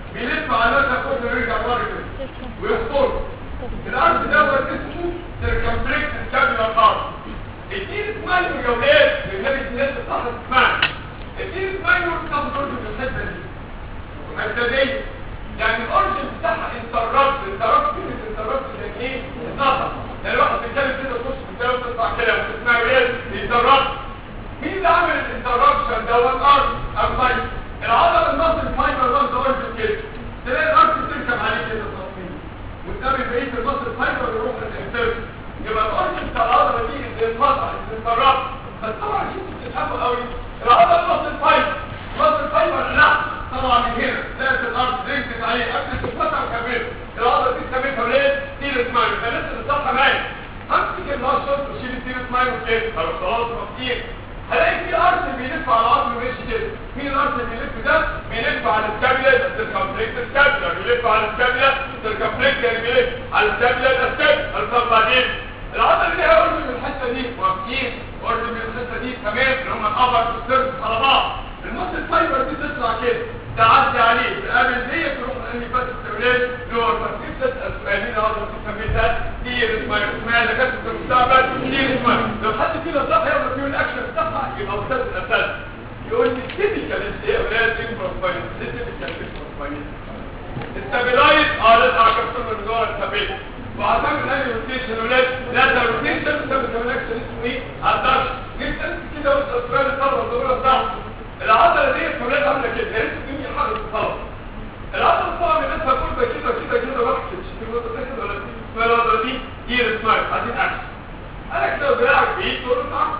الحته دي يعني الاورجن بتاعها انتربت انتربت كلمه انتربت يعني ايه اتقطع يعني واحد بيتكلم كده تخش في الكلام تطلع كده وتسمعه ايه انتربت مين اللي عامل الانتربشن ده هو الارض الفايت العضله المصري فايبر وانت اورجن كده تلاقي الارض بتركب عليه كده تصميم وتقابل بقيه المصري فايبر يروح للانتربت يبقى الاورجن بتاع العضله دي اللي انقطع انتربت بس طبعا شوفوا بتتحبوا قوي العضله المصري فايبر مصر فايبر لا طبعا من هنا لقيت الارض ركزت عليه قبل تتفتح وكمل العضله دي سميتها ليه تيرس مايل فلسه الصفحه مايل همسك النشط وشيل التيرس مايل كده او خلاص مفتيح هلاقي في ارض بيلف على العظم ماشي كده مين الارض اللي بيلف ده بيلف على السكابيلا ده السيركمفلكس السكابيلا بيلف على السكابيلا السيركمفلكس يعني بيلف على السكابيلا ده السكابيلا طب بعدين العضله اللي هي اورجن من الحته دي واقفين اورجن من الحته دي تمام اللي هم الابر والسيرفس على بعض المصل فايبر دي تطلع كده تعدي عليه تقابل دي تروح لاني بس التولاد لور فتيب تسال سؤالين هذا تسميتها دي اسمها اسمها اللي كانت في المستقبل دي اسمها لو حد فينا صح يلا في الاكشن بتاعها يبقى استاذ الاساس يقول لي التيبيكال اللي هي اولاد انفروسباين التيبيكال انفروسباين استابلايز اه لا اكثر من جوه الثبات وهتعمل اي روتيشن ولاد لا روتيشن بسبب كمان اكشن اسمه ايه ادكشن جبت انت كده وانت سؤال الطلبه الضروره بتاعته العضله دي الكليه عامله كده يا ريت الدنيا حاجه الطلبه العضله طبعا الناس هتقول ده كده كده كده واحد في النقطه دي كده ولا اسمها العضله دي هي سمايل عايزين اكشن انا كده دراعك بايد تقول له تعال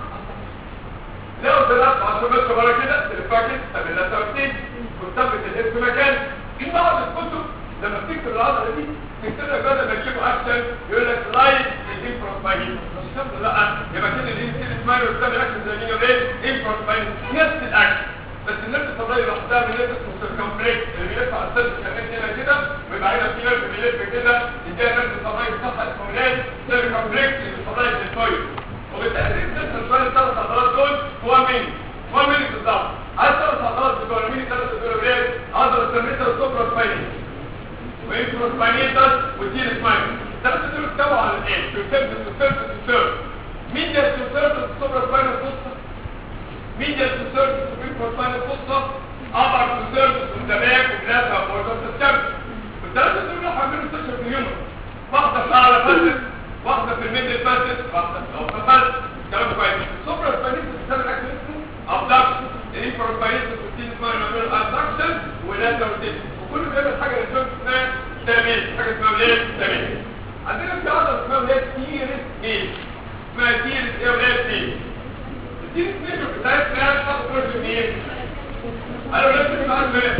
لو دراعك 10 متر ورا كده تلفاكت تعمل لها ترتيب وتثبت الهيد في مكان في بعض الكتب لما بتكتب العضله دي تكتب لك بدل ما تجيبوا اكشن يقول لك لايت الانفروسباين مش كده لا يبقى كده دي سمايل وتعمل اكشن زي مين ايه انفروسباين نفس الاكشن بس النفس الطبيعي لوحدها من نفس السيركمفلكس اللي بيلف على السيرك كمان هنا كده ويبقى هنا في نفس بيلف كده يديها نفس الطبيعي بتاعها اسمه لاد سيركمفلكس اللي الطبيعي للكويس وبالتالي نفس الشويه الثلاث عضلات دول هو مين هو مين بالظبط عايز ثلاث عضلات بتوع مين الثلاث دول ايه عضله سميتها السوبرا سباينال وانفرو سباينيتس وتير سباينال الثلاثه دول اتكونوا على الايه سيرفس وسيرفس وسيرفس مين ده السيرفس السوبرا سباينال قصه ميديا سيرفيس وبيبروفاين القصه ابر سيرفيس والدماغ وبلاسها وبورتات الشمس والثلاثه دول راحوا يعملوا سيشن في اليوم واحده في الاعلى فاسد واحده في الميدل فاسد واحده في الاوسط فاسد كلام كويس السوبر سباينيتس بتعمل اكل اسمه ابدكشن الانفروسباينيتس بتدي اسمها نعمل ابدكشن ولاسا روتيشن وكل بيعمل حاجه للجوينت اسمها تامين حاجه اسمها ايه تامين عندنا في عضله اسمها ايه تيرس ايه اسمها تيرس ايه ولا تيرس دي السنجر بتاعتنا تاخد جزء منين قالوا لازم يبقى عنده ايه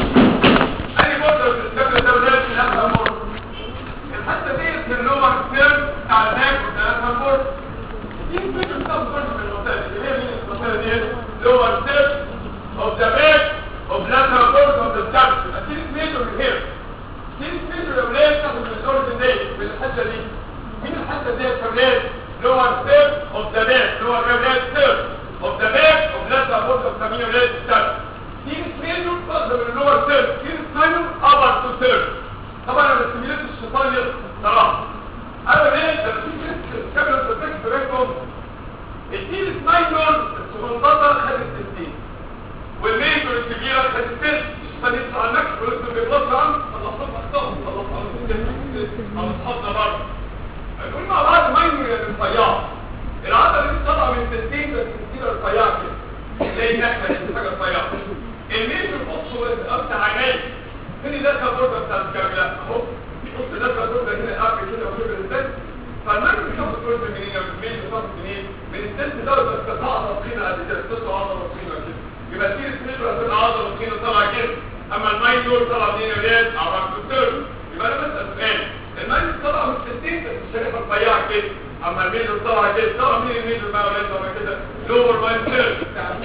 اي مده في الشكل ده ولازم يبقى مره الحته دي في اللور سيرف بتاع الباك وثلاثه مره دي السنجر بتاخد جزء من المنطقه دي ايه من المنطقه دي لور سيرف اوف ذا باك اوف lateral border of the scalp دي السنجر هنا دي السنجر يا ولاد تاخد من الاورجن دي من الحته دي مين الحته دي يا شباب lower third of the back, lower right third of the back of lateral border of the minor stem. Team major تقدر من lower third, team minor upper to third. طبعا انا استميلت الشيطان يطلع صراحة. انا ليه ده في كاميرا بروتكت بريكتوم التيم ماينور الصغنططة خدت التنتين والميجور الكبيرة خدت التنت الشيطان يطلع على النكس ويكتب بيبلص عن خلصت اخطاهم خلصت عن اصحابنا برضه نقول مع بعض ماينور يا رفيع العضله دي طالعه من التنتين بس التنتين رفيع كده زي نحله دي حاجه رفيعه الميجور بص بتاع عيني فين ده البورده بتاع الكاميرا اهو بص ده البورده هنا قبل كده وكده الانسان فالميجور بياخد بورده منين يا الميجور بياخد منين من التنت ده بس قطعه طحينه قد كده قطعه عضله طحينه كده يبقى تيجي الميجور هتبقى عضله طحينه طالعه كده اما الماينور طالعه منين يا ولاد على الكتر يبقى انا بسال سؤال الميل طلع من الستين بس الشريحة رفيعة كده اما الميل طلع كده طلع مين الميل بقى ولا طلع كده لور وان ثيرد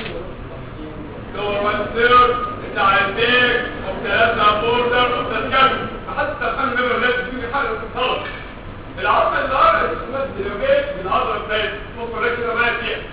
لور وان ثيرد بتاع البيك وثلاثة بوردر وثلاثة حتى الآن نمر لازم تيجي حاجة تتطلب العظمة اللي قرأت اسمها الديلوجيت من العظمة بتاعت ممكن لك كده ما فيها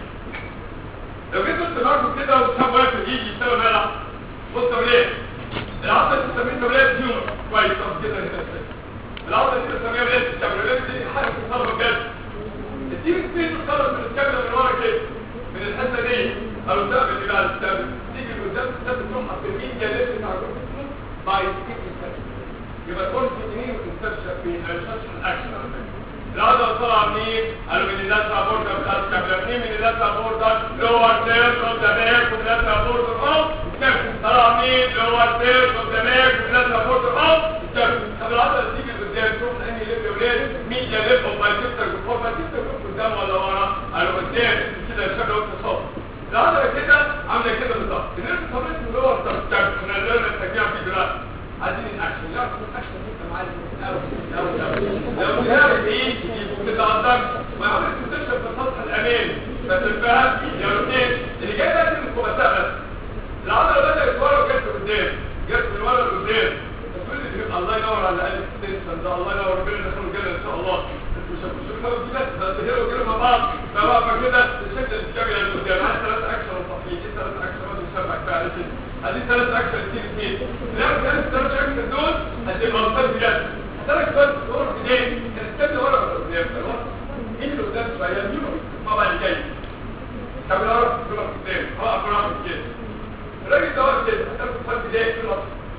لو جيت قلت معاكم كده وسام واحد يجي يشتغل ملح بصوا ليه العظمة اللي بتسميها ولاد هيومر كويس طب كده كده العضله دي بنسميها بلاس الكاميرا دي حاجه بتتصرف بجد التيم سبيد بتتصرف من الكاميرا من ورا كده من الحته دي او الدم اللي بعد الدم تيجي لقدام الدم تروح في الميديا ليفت بتاع الجسم باي يبقى كل اثنين انسبشن في انسبشن اكشن العضله طلع منين؟ قالوا من اللاترا بوردر بتاعت الكابلين من اللاترا بوردر لور سيرف اوف ذا باك من اللاترا بوردر اوف طلع منين؟ لور سيرف اوف ذا باك من اللاترا بوردر اوف طب العضله تيجي قدام شوف انهي ليف يا ولاد ميديا ليف اوف باي سيستر بيفور باي سيستر قدام ولا ورا؟ قالوا قدام كده شكله اتصال العضله كده عامله كده بالظبط النيرف طبيعي من لور سيرف من الليرن التجميع في دلوقتي عايزين الاكشن لا الاكشن انت معايا لو جاب ايه بتتقدم ما عملت تشرب في السطح الامامي فتلفها يا روتين اللي جاي ده من الخبثاء بس العضله بدات ورا وجت قدام جت من ورا لقدام تقول لي الله ينور على قلب التنشن ده الله ينور ربنا يدخله كده ان شاء الله انتوا مش هتخشوا دي بس هتهروا كده مع بعض فواقفه كده الشكل الجميل اللي قدام عايز ثلاث اكشن صحيح دي ثلاث اكشن ما تشبك فيها على كده هذه ثلاث اكشن كتير كتير لو كانت ثلاث اكشن دول هتبقى مصدر بجد هتلاقي بس ورا ايديه الستة ورا قدام ايه اللي قدام شويه اليوم طبعا اللي جاي طب ورا ورا قدام اه ورا كده الراجل ده واقف كده هتاخد خد ايديه كده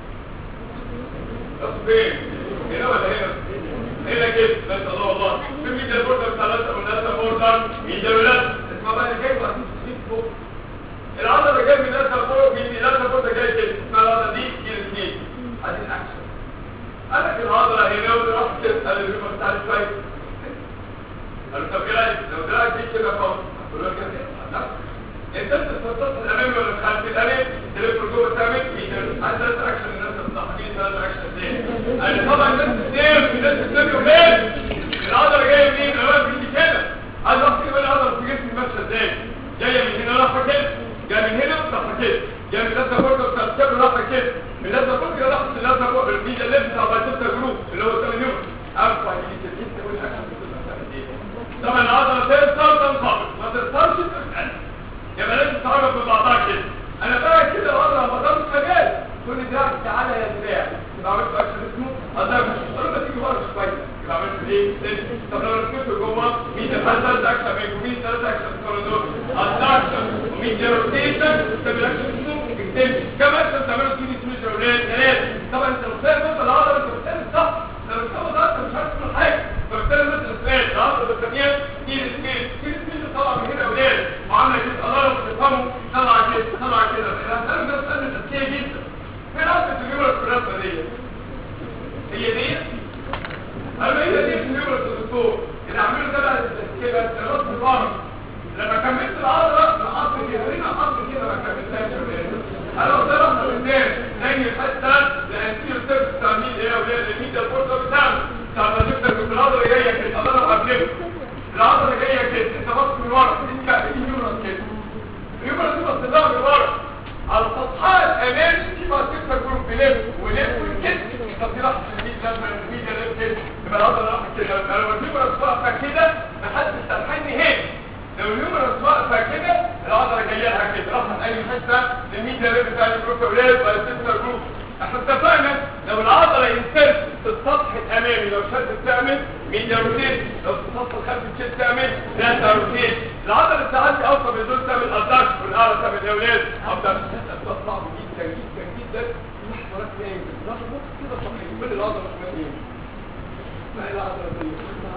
بس فين هنا ولا هنا هنا كده ما شاء الله والله في ميديا بوردر ثلاثة وناسا بوردر ميديا ولاد اسمها بقى اللي جاي بقى فوق العضلة جاي من ناسا فوق من ناسا بوردر جاي كده اسمها العضلة دي كيلو اثنين ادي الاكشن قال لك العضلة هنا وراح كده قال لي ما بتاع شوية قال طب ايه رايك لو دراعك دي كده فوق قال له كده لا انت بتتصل الامامي ولا الخلفي الامامي تلف جوه تعمل عايز ثلاث اكشن الناس بتضحكين ثلاث اكشن دي انا طبعا الناس بتنام في ناس بتنام يومين العضله جايه منين انا في كده عايز احكي بقى العضله في جسمي ماشيه ازاي جايه من هنا رايحه كده جايه من هنا رايحه كده جايه من لازم برضه بتاع الكبر رايحه كده من لازم برضه رايحه من لازم برضه الميديا اللي بتاع بايسبتا جروب اللي هو 8 يوم ارفع دي كده تقول طبعا العضله تنصر تنصر ما تنصرش تنصر يبقى لازم تتعرف ببعضها كده انا بقى كده والله ما دام مجال كل دراعك تعالى يا دراع يبقى عملت اكشن اسمه اضرب قالوا ما تيجي ورا شويه يبقى عملت ايه طب لو ركبت جوه مين ثلاث اكشن بين مين ثلاث اكشن كانوا دول اضرب ومين روتيشن طب الاكشن اسمه اكتب كم اكشن تعملوا دي سويتش اولاد ثلاثه طبعا انت لو فاهم بس العضله انت بتعمل صح لو بتعمل ده انت مش عارف كل حاجه فبالتالي مثلا السؤال العضله بالثانيه دي سكيل دي سكيل طبعا من هنا اولاد وعامله كده الله لو تفهموا طلع كده طلع كده الانسان ده سنه تسكيه جدا فين عارفه النيورال الرسمه دي هي دي اما هي دي النيورال الدكتور اللي عامله ده بقى التسكيه بس الراس بره لما كملت العضله نقصت كده هنا نقصت كده ما كملتهاش انا قلت لك قدام تاني حته الانتير سيرفس بتاع مين ايه اولاد الميديا البورتال بتاعنا بتاع ما جبتك العضله جايه كده الله لو قبلك العضله جايه كده انت بص من ورا انت النيورال كده النيورال دي بص لها من ورا على سطحها الامامي في ماسكه جروب بلف ولف كده طب دي لحظه الميد لازم الميديا لف كده يبقى العضله راحت كده لو النيورال واقفه كده محدش سامحني هنا لو النيورال واقفه كده العضله جايه لها كده راحت اي حته للميديا لف بتاع الجروب ولف ولا سيستر جروب احنا اتفقنا لو العضله ينسرت في السطح الامامي لو شدت تعمل ميديا روتيت لو في السطح الخلفي تشد تعمل ثلاثه روتيت العضله التعدي اوصل من دول تعمل ادكس والاعلى تعمل يا اولاد ادكس ده صعب جدا جدا جدا لحظه ركنه ايه بالظبط كده صحيح كل العضله ركنه ايه اسمها العضله دي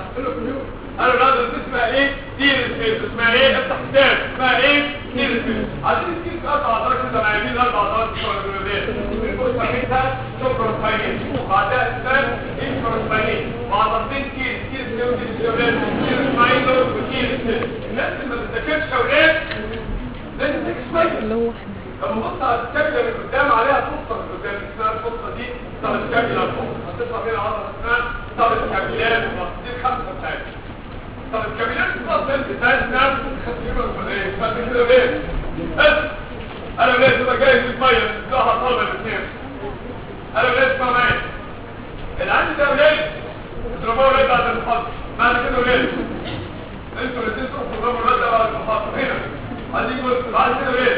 قالوا العضله دي اسمها ايه تير سبيس اسمها ايه افتح كتاب اسمها ايه تير سبيس عايزين تير اربع عضلات كده معايا الاربع عضلات بتوع الولاد الفوق سميتها شكرا سباينين وبعدها اسمها انفر سباينين وعضلتين تير تير سبيس تير سبيس تير سباينر وتير سبيس الناس اللي ما بتذاكرش يا ولاد لازم تذاكر شويه اللي هو احنا لما بص على الكابيلا اللي قدام عليها فرصه من قدام اسمها الفرصه دي طب الكابيلا الفرصه هتطلع بيها عضله اسمها طب الكابيلات دي الخمسه بتاعتها طب الكابيلات بتاعتها بتاعتنا ايه فانت كده ليه بس انا لازم ابقى جاي في الميه تروح طالب الاثنين انا لازم اسمع معايا اللي عندي ده ولاد اضربوه ولاد بعد المحاضره بعد كده ولاد انتوا الاثنين تروحوا تضربوا ولاد بعد المحاضره هنا عايزين بعد كده ولاد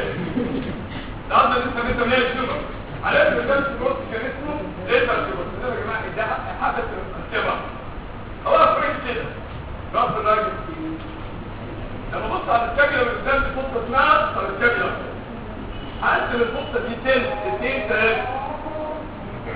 العضله اللي انت بنت ليه شنو على اساس كان الكورس كان اسمه ليتر كورس ده يا جماعه ده حدث الكبا هو فريق كده راس الراجل لما بص على الكابيلا من قدام في فرصه اسمها على الكابيلا هقسم الفرصه دي تل اثنين ثلاثه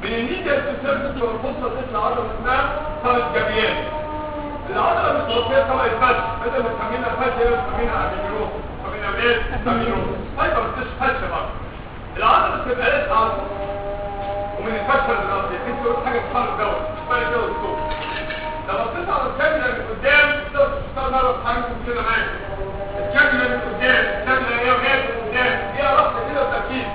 من الميديا سيرفيس والفصل تطلع عضله اسمها ثلاث جبيات العضله المتوسطه طبعا الفش بدل ما تسمينا فش هي تسمينا ابيجروس تسمينا ايه ابيجروس طيب ما تسميش فش بقى العضله بتبقى لسه عضله ومن الفشل الراسي في صوره حاجه اسمها الدواء اسمها كده الصوت لما بتطلع الكاميرا من قدام تقدر تشتغل مره في حاجه كده معاك الكاميرا من قدام الكاميرا هي وهي من قدام فيها رفع كده وتركيز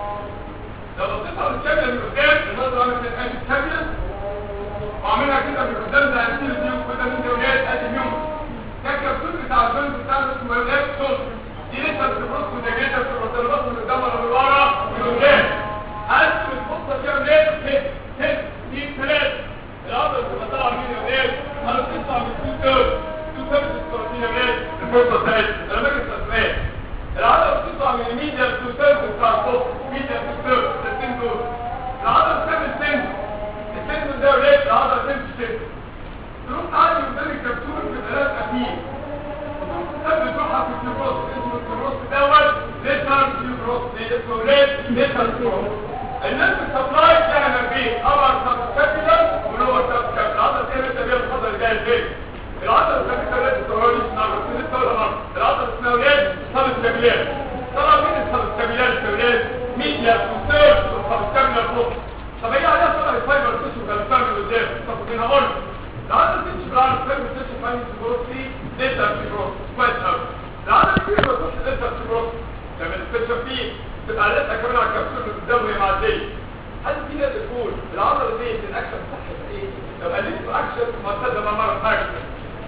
لما بتطلع الكاميرا من قدام النظره عامله زي ادي الكاميرا وعاملها كده من قدام زي هتشيل الفيوم كده من وهي ادي اليوم ده الكبسول بتاع الجنب بتاعنا اسمه ولايات صوت دي لسه بتبص ودجاجه في الرطلبات من قدام ولا من ورا من قدام أنتم الفرصة فيها ولاد هت هت دي ثلاث الأرض بتبقى طالعة من ولاد أنا بتطلع من تو تيرد تو تيرد الكراتين ولاد الفرصة الثالثة أنا باجي استثناء العضلة بتطلع من الميديا تو تيرد بتاع الفوق ميديا تو تيرد الاثنين دول العضلة بتعمل سن السن ده ولاد العضلة تمشي كده تروح تعدي قدام الكبسول في ثلاث أكيد تثبت روحها في الكيبروس اسمه الكيبروس دوت ليتر كيبروس اسمه ولاد ليتر كيبروس الناس السبلاي فيها نرفين ابر سب كابيلر ولور سب كابيلر العضله دي لسه بيها الخضر جاي البيت العضله الكابيلر لسه توريش نعرف لسه ولا مره العضله اسمها ولاد سب كابيلر طبعا مين السب كابيلر الولاد ميديا كوتير سب كابيلر فوق طب هي عليها طبعا الفايبر تيشو كان من قدام طب فين هقول العضله دي مش بالعرض فايبر تيشو فاين سيبروس دي لسه سيبروس كويس قوي العضله دي ما تخش لسه سيبروس لما الفيشن فيه تبقى لسه كمان على الكبسول اللي قدام وهي معديه هل في ناس تقول العضله دي في الاكشن بتاعها ايه لو قلت له اكشن ما تصدق ما مره اكشن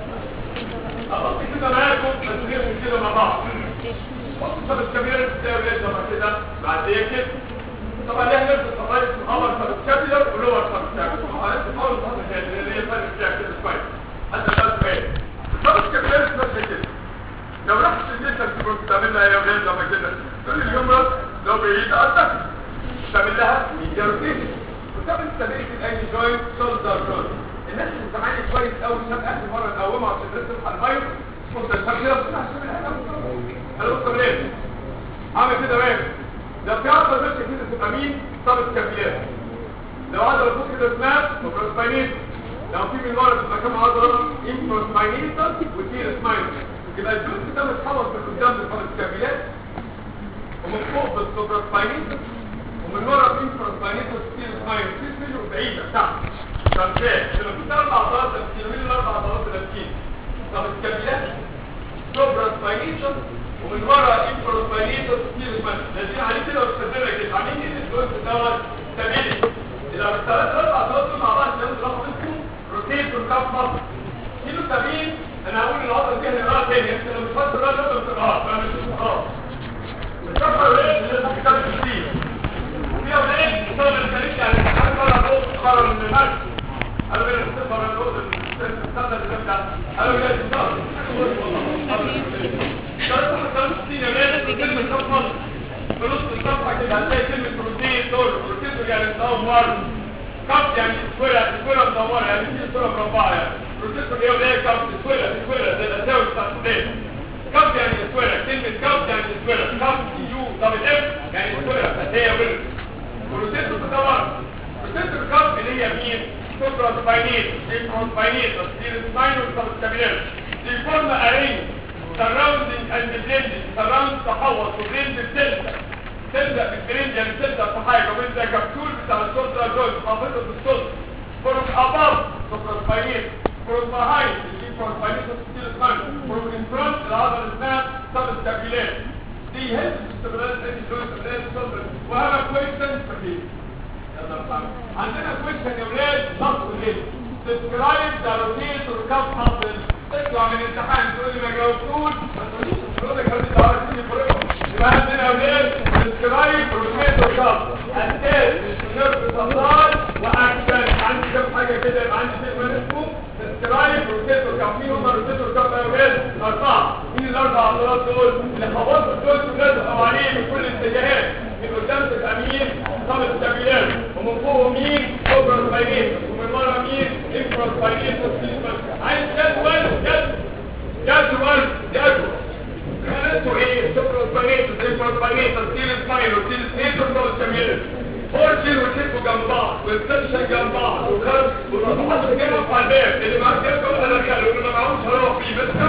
احط كده معاكم تسليم كده مع بعض حط طب الكاميرا بتاعي ليه طبعا كده معديه كده طبعا ليها نفس الطبيعه اسمها ابر سبسكابيلر ولور سبسكابيلر اه انت خالص هذا اللي هي فرق فيها كده شويه حتى ده فاهم السبسكابيلر ماشيه كده لو رحت الجسم كنت تعمل لها يا ولاد لما كده تقول اليوم لو بعيد قدك تعمل لها ميديا روتيشن وتعمل تمرين الاي جوينت شولدر جوينت الناس اللي سامعاني كويس قوي شاف اخر مره نقومها عشان الناس تصحى المايك كنت الفكره بتاع الشغل هنا انا بص منين عامل كده واقف لو في عضله ماشيه كده تبقى مين صابت كابيلات لو عضله فوق كده اسمها بروسباينيت لو في من ورا تبقى كام عضله انفروسباينيتا وتيرس ماينس يبقى الجزء ده متحوط من قدام بالفرد كابيلات ومن فوق بالسوبراسباينيتس ومن ورا بالانفراسباينيتس ستيل سباين في سيجر بعيدة تحت تنفيذ لما كنت اربع عضلات تمثيل مين الاربع عضلات تمثيل طب الكابيلات سوبراسباينيتس ومن ورا انفراسباينيتس ستيل سباين لازم عليه كده وتشدنا كده عاملين ايه الجزء دوت ستابيليتي اذا الثلاث اربع عضلات دول مع بعض لازم تاخد اسمه روتيشن كاف مصر كيلو سبيل انا هقول العضله دي هنقراها تاني انت لو مش فاكر الراجل ده ما تقراهاش فانا مش خلاص الشفره ايه اللي لازم كتاب كتير وفيها ولاد بسبب الكلام يعني حد طلع فوق قرر من المرج قالوا لي الصفر النقط الستاندرد اللي بتاع قالوا لي الصفر ثلاثة حسنات كتير يا ولاد كلمة صفر في نص الصفحة كده هتلاقي كلمة بروتين دول بروتين يعني مدور كف يعني سكويرة سكويرة مدورة يعني في صورة مربعة يعني بروتين ايه ولا كف سكويرة سكويرة زي الأساوي بتاع السودان كف يعني سكويرة كلمة كف يعني سكويرة كف يو دبل اف يعني سكويرة هي ويل بروتين مدورة بروتين الكف اللي هي مين؟ سوبرا سباينيت انفرون سباينيت تصدير سباينو سبسكابيلر دي فورم ارين surrounding and blending surround تحوط وبلند التلسة تبدأ بالجرين يعني تبدأ في حاجة وانت كبسول بتاع السلطة جوز حافظة السلطة from above سوبراسباينيت from behind اللي سوبراسباينيت وستيل سباين from in front العضلة اسمها سبسكابيلات دي هيلث استمرار الانتي جوز استمرار السلطة وهذا كويشن فكيف عندنا كويشن يا ولاد نص الهيلث تسكرايب ذا روتيت والكف حاصل تطلع من الامتحان تقول لي ما جاوبتوش ما تقوليش تقول لك هدي تعرف تيجي فريقهم يبقى عندنا اولاد تسكرايب روتيت والكف اساس نرف صدار واكشن عندي كام حاجه كده يبقى عندي شيء ما اسمه تسكرايب روتيت والكف مين هم روتيت والكف يا اولاد اربعه مين الاربع عضلات دول اللي خبطوا دول ولازقوا عليه من كل الاتجاهات من قدام تبقى مين خمس كابيلات ومن فوق مين كوبرا سباينيت ومن ورا مين انفرا سباينيت عايز جدول جدول جدول جدول كانتوا ايه سوبرا سباينيت انفرا سباينيت ستيل سباين وستيل سباين وستيل كابيلات فورتين وتيتو جنب بعض والسكشن جنب بعض وكان ومحدش كده على الباب اللي معاه كده كده دخله واللي ما معهوش هروح فيه بس